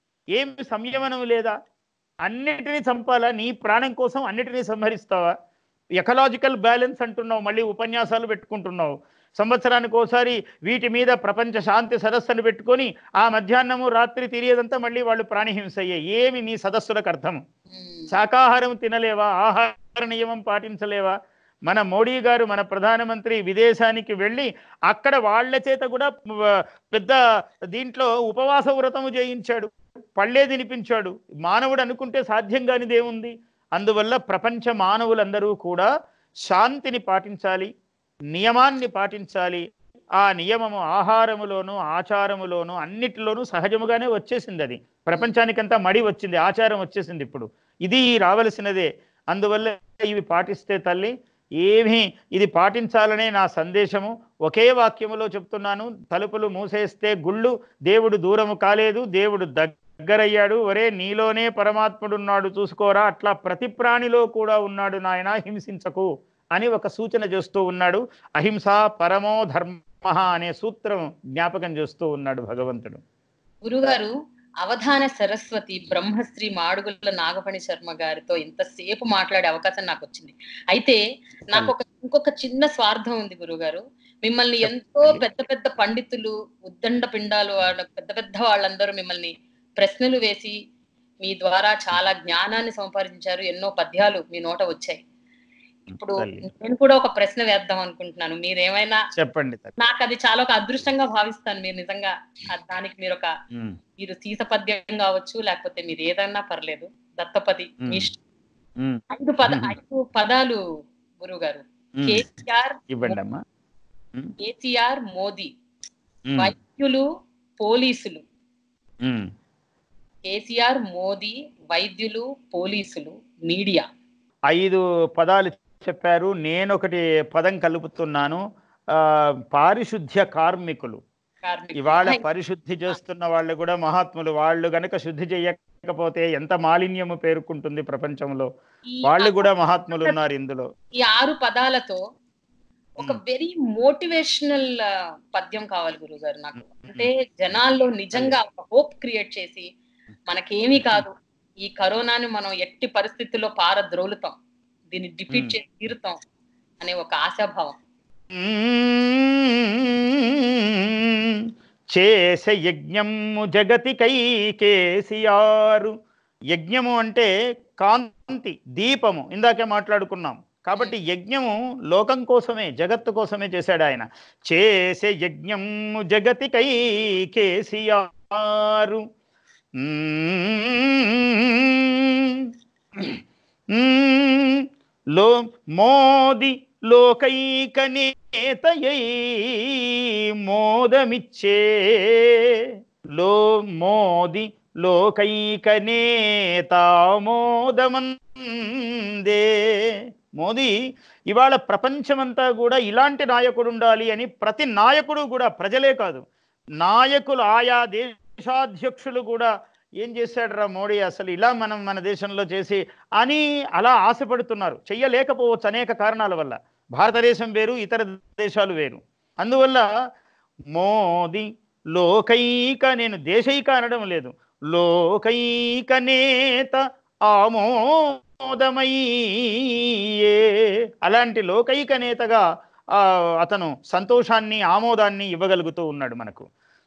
ఏమి సంయమనం లేదా అన్నిటినీ చంపాలా నీ ప్రాణం కోసం అన్నిటినీ సంహరిస్తావా ఎకలాజికల్ బ్యాలెన్స్ అంటున్నావు మళ్ళీ ఉపన్యాసాలు పెట్టుకుంటున్నావు సంవత్సరానికి ఒకసారి వీటి మీద ప్రపంచ శాంతి సదస్సును పెట్టుకొని ఆ మధ్యాహ్నము రాత్రి తిరిగేదంతా మళ్ళీ వాళ్ళు ప్రాణిహింస అయ్యాయి ఏమి నీ సదస్సులకు అర్థము శాకాహారం తినలేవా ఆహార నియమం పాటించలేవా మన మోడీ గారు మన ప్రధానమంత్రి విదేశానికి వెళ్ళి అక్కడ వాళ్ళ చేత కూడా వ, పెద్ద దీంట్లో ఉపవాస వ్రతము చేయించాడు పళ్ళే తినిపించాడు మానవుడు అనుకుంటే సాధ్యం కానిదేముంది అందువల్ల ప్రపంచ మానవులందరూ కూడా శాంతిని పాటించాలి నియమాన్ని పాటించాలి ఆ నియమము ఆహారములోను ఆచారములోను అన్నిటిలోనూ సహజముగానే వచ్చేసింది అది ప్రపంచానికంతా మడి వచ్చింది ఆచారం వచ్చేసింది ఇప్పుడు ఇది రావలసినదే అందువల్ల ఇవి పాటిస్తే తల్లి ఏమీ ఇది పాటించాలనే నా సందేశము ఒకే వాక్యములో చెప్తున్నాను తలుపులు మూసేస్తే గుళ్ళు దేవుడు దూరము కాలేదు దేవుడు దగ్గరయ్యాడు ఒరే నీలోనే పరమాత్ముడున్నాడు చూసుకోరా అట్లా ప్రతి ప్రాణిలో కూడా ఉన్నాడు నాయన హింసించకు అని ఒక సూచన చేస్తూ ఉన్నాడు అహింస పరమో ధర్మ అనే సూత్రం జ్ఞాపకం చేస్తూ ఉన్నాడు భగవంతుడు గురుగారు అవధాన సరస్వతి బ్రహ్మశ్రీ మాడుగుల నాగపణి శర్మ గారితో ఇంతసేపు మాట్లాడే అవకాశం నాకు వచ్చింది అయితే నాకు ఒక ఇంకొక చిన్న స్వార్థం ఉంది గురుగారు మిమ్మల్ని ఎంతో పెద్ద పెద్ద పండితులు ఉద్దండ పిండాలు వాళ్ళ పెద్ద పెద్ద వాళ్ళందరూ మిమ్మల్ని ప్రశ్నలు వేసి మీ ద్వారా చాలా జ్ఞానాన్ని సంపాదించారు ఎన్నో పద్యాలు మీ నోట వచ్చాయి ఇప్పుడు తల్లి. నేను కూడా ఒక ప్రశ్న వేద్దాం అనుకుంటున్నాను మీరేమైనా చెప్పండి తల్లి. నాకు అది చాలా ఒక అదృష్టంగా భావిస్తాను మీరు నిజంగా ఆ దానికి మీరు ఒక ఉమ్, మీరు సీత పద్యం కావచ్చు లేకపోతే మీరు ఏదన్నా పర్లేదు దత్తపది మీ మ్మ్. ఇష్టం. ఉమ్, ఐదు పద మ్మ్. ఐదు పదాలు గురువు గారు ఉమ్. కేసీఆర్ ఇవ్వండి అమ్మా ఉమ్, కేసీఆర్ మోదీ ఉమ్, వైద్యులు పోలీసులు ఉమ్. కేసీఆర్ మోదీ వైద్యులు పోలీసులు మీడియా ఐదు పదాలు చెప్పారు నేను ఒకటి పదం కలుపుతున్నాను ఆ, పారిశుద్ధ్య కార్మికులు కార్మికులు ఇవాళ పరిశుద్ధి చేస్తున్న వాళ్ళు కూడా మహాత్ములు వాళ్ళు గనక శుద్ధి చెయ్యక లేకపోతే ఎంత మాలిన్యము పేరుకుంటుంది ప్రపంచంలో ఈ వాళ్ళు కూడా మహాత్ములు ఉన్నారు ఇందులో ఈ ఆరు పదాలతో ఒక మ్మ్. వెరీ మోటివేషనల్ పద్యం కావాలి గురువు గారు నాకు అంటే జనాల్లో నిజంగా ఒక హోప్ క్రియేట్ చేసి మనకేమీ కాదు ఈ కరోనాని మనం ఎట్టి పరిస్థితుల్లో పారద్రోలుతాం దీన్ని డిఫీట్ మ్మ్. చేసి తీరుతాం అనే ఒక ఆశాభావం చేసే యజ్ఞము జగతికై కేసియారు యజ్ఞము అంటే కాంతి దీపము ఇందాకే మాట్లాడుకున్నాం కాబట్టి యజ్ఞము లోకం కోసమే జగత్తు కోసమే చేశాడు ఆయన చేసే యజ్ఞము జగతికై కేసియారు మ్మ్. లో మోది లోకైక నేతయై మోదమిచ్చే లో మోది లోకైక నేత మోదమందే మోదీ ఇవాళ ప్రపంచమంతా కూడా ఇలాంటి నాయకుడు ఉండాలి అని ప్రతి నాయకుడు కూడా ప్రజలే కాదు నాయకులు ఆయా దేశాధ్యక్షులు కూడా ఏం చేశాడురా మోడీ అసలు ఇలా మనం మన దేశంలో చేసి అని అలా ఆశపడుతున్నారు చెయ్యలేకపోవచ్చు అనేక కారణాల వల్ల భారతదేశం వేరు ఇతర దేశాలు వేరు అందువల్ల మోదీ లోకైక నేను దేశైక అనడం లేదు లోకైక నేత ఆమోదమయ్యే అలాంటి లోకైక నేతగా ఆ, అతను సంతోషాన్ని ఆమోదాన్ని ఇవ్వగలుగుతూ ఉన్నాడు మనకు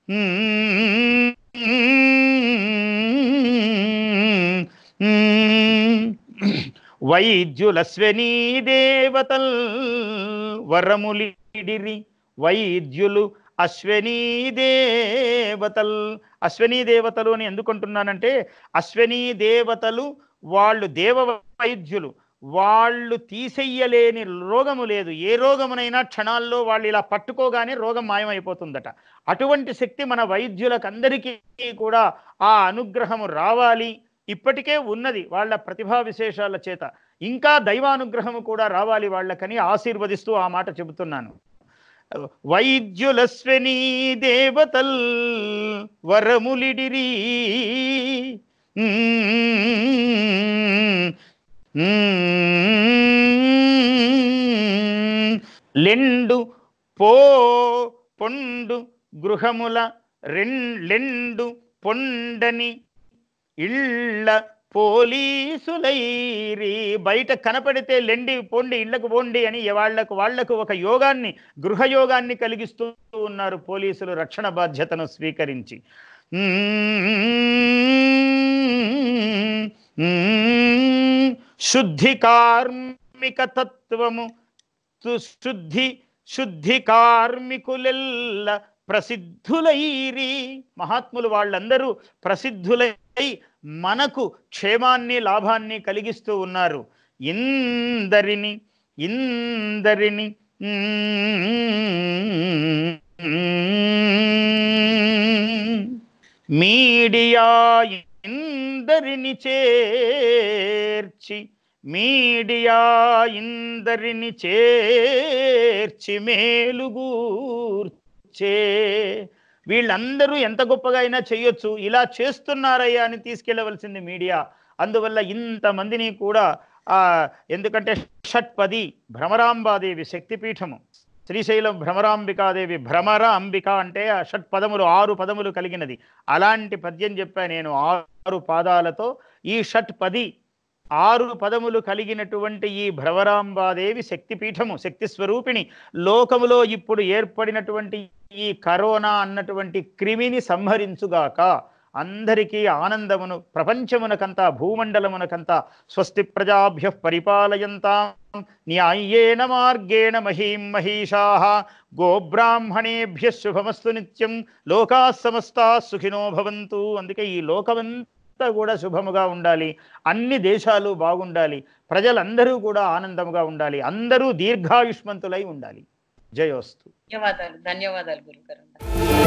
వైద్యులశ్వనీ దేవతల్ వరములిడిరి వైద్యులు అశ్వనీ దేవతల్ అశ్వనీ దేవతలు అని ఎందుకు అంటున్నానంటే అశ్వనీ దేవతలు వాళ్ళు దేవ వైద్యులు వాళ్ళు తీసెయ్యలేని రోగము లేదు ఏ రోగమునైనా క్షణాల్లో వాళ్ళు ఇలా పట్టుకోగానే రోగం మాయమైపోతుందట అటువంటి శక్తి మన వైద్యులకు అందరికీ కూడా ఆ అనుగ్రహము రావాలి ఇప్పటికే ఉన్నది వాళ్ళ ప్రతిభా విశేషాల చేత ఇంకా దైవానుగ్రహము కూడా రావాలి వాళ్ళకని ఆశీర్వదిస్తూ ఆ మాట చెబుతున్నాను వైద్యులస్వనీ దేవతల్ వరములిడిరి లెండు పో పొండు గృహముల రెండెండు పొండని ఇళ్ళ పోలీసులైరి బయట కనపడితే లెండి పొండి ఇళ్లకు పోండి అని వాళ్లకు వాళ్లకు ఒక యోగాన్ని గృహయోగాన్ని కలిగిస్తూ ఉన్నారు పోలీసులు రక్షణ బాధ్యతను స్వీకరించి శుద్ధి కార్మిక తత్వము సు- శుద్ధి శుద్ధి కార్మికులెల్ల ప్రసిద్ధులైరి మహాత్ములు వాళ్ళందరూ ప్రసిద్ధులై మనకు క్షేమాన్ని లాభాన్ని కలిగిస్తూ ఉన్నారు ఇందరిని ఇందరిని మీడియా ఇందరిని చేర్చి మీడియా ఇందరిని చేర్చి మేలుగూర్చే వీళ్ళందరూ ఎంత గొప్పగా అయినా చేయొచ్చు ఇలా చేస్తున్నారయ్యా అని తీసుకెళ్ళవలసింది మీడియా అందువల్ల ఇంతమందిని కూడా ఆ ఎందుకంటే షట్పది భ్రమరాంబాదేవి శక్తిపీఠము శ్రీశైలం భ్రమరాంబికాదేవి భ్రమర అంబిక అంటే ఆ షట్ పదములు ఆరు పదములు కలిగినది అలాంటి పద్యం చెప్పా నేను ఆరు పాదాలతో ఈ షట్ పది ఆరు పదములు కలిగినటువంటి ఈ భ్రవరాంబాదేవి శక్తిపీఠము శక్తి స్వరూపిణి లోకములో ఇప్పుడు ఏర్పడినటువంటి ఈ కరోనా అన్నటువంటి క్రిమిని సంహరించుగాక అందరికీ ఆనందమును ప్రపంచమునకంతా భూమండలమునకంతా స్వస్తి ప్రజాభ్య పరిపాలయంతాం న్యాయేన మార్గేణ మహీం మహిషా గోబ్రాహ్మణేభ్య శుభమస్తు నిత్యం లోకా సమస్తా సుఖినో భవంతు అందుకే ఈ లోకమంతా కూడా శుభముగా ఉండాలి అన్ని దేశాలు బాగుండాలి ప్రజలందరూ కూడా ఆనందముగా ఉండాలి అందరూ దీర్ఘాయుష్మంతులై ఉండాలి జయోస్తు ధన్యవాదాలు ధన్యవాదాలు గురుగారు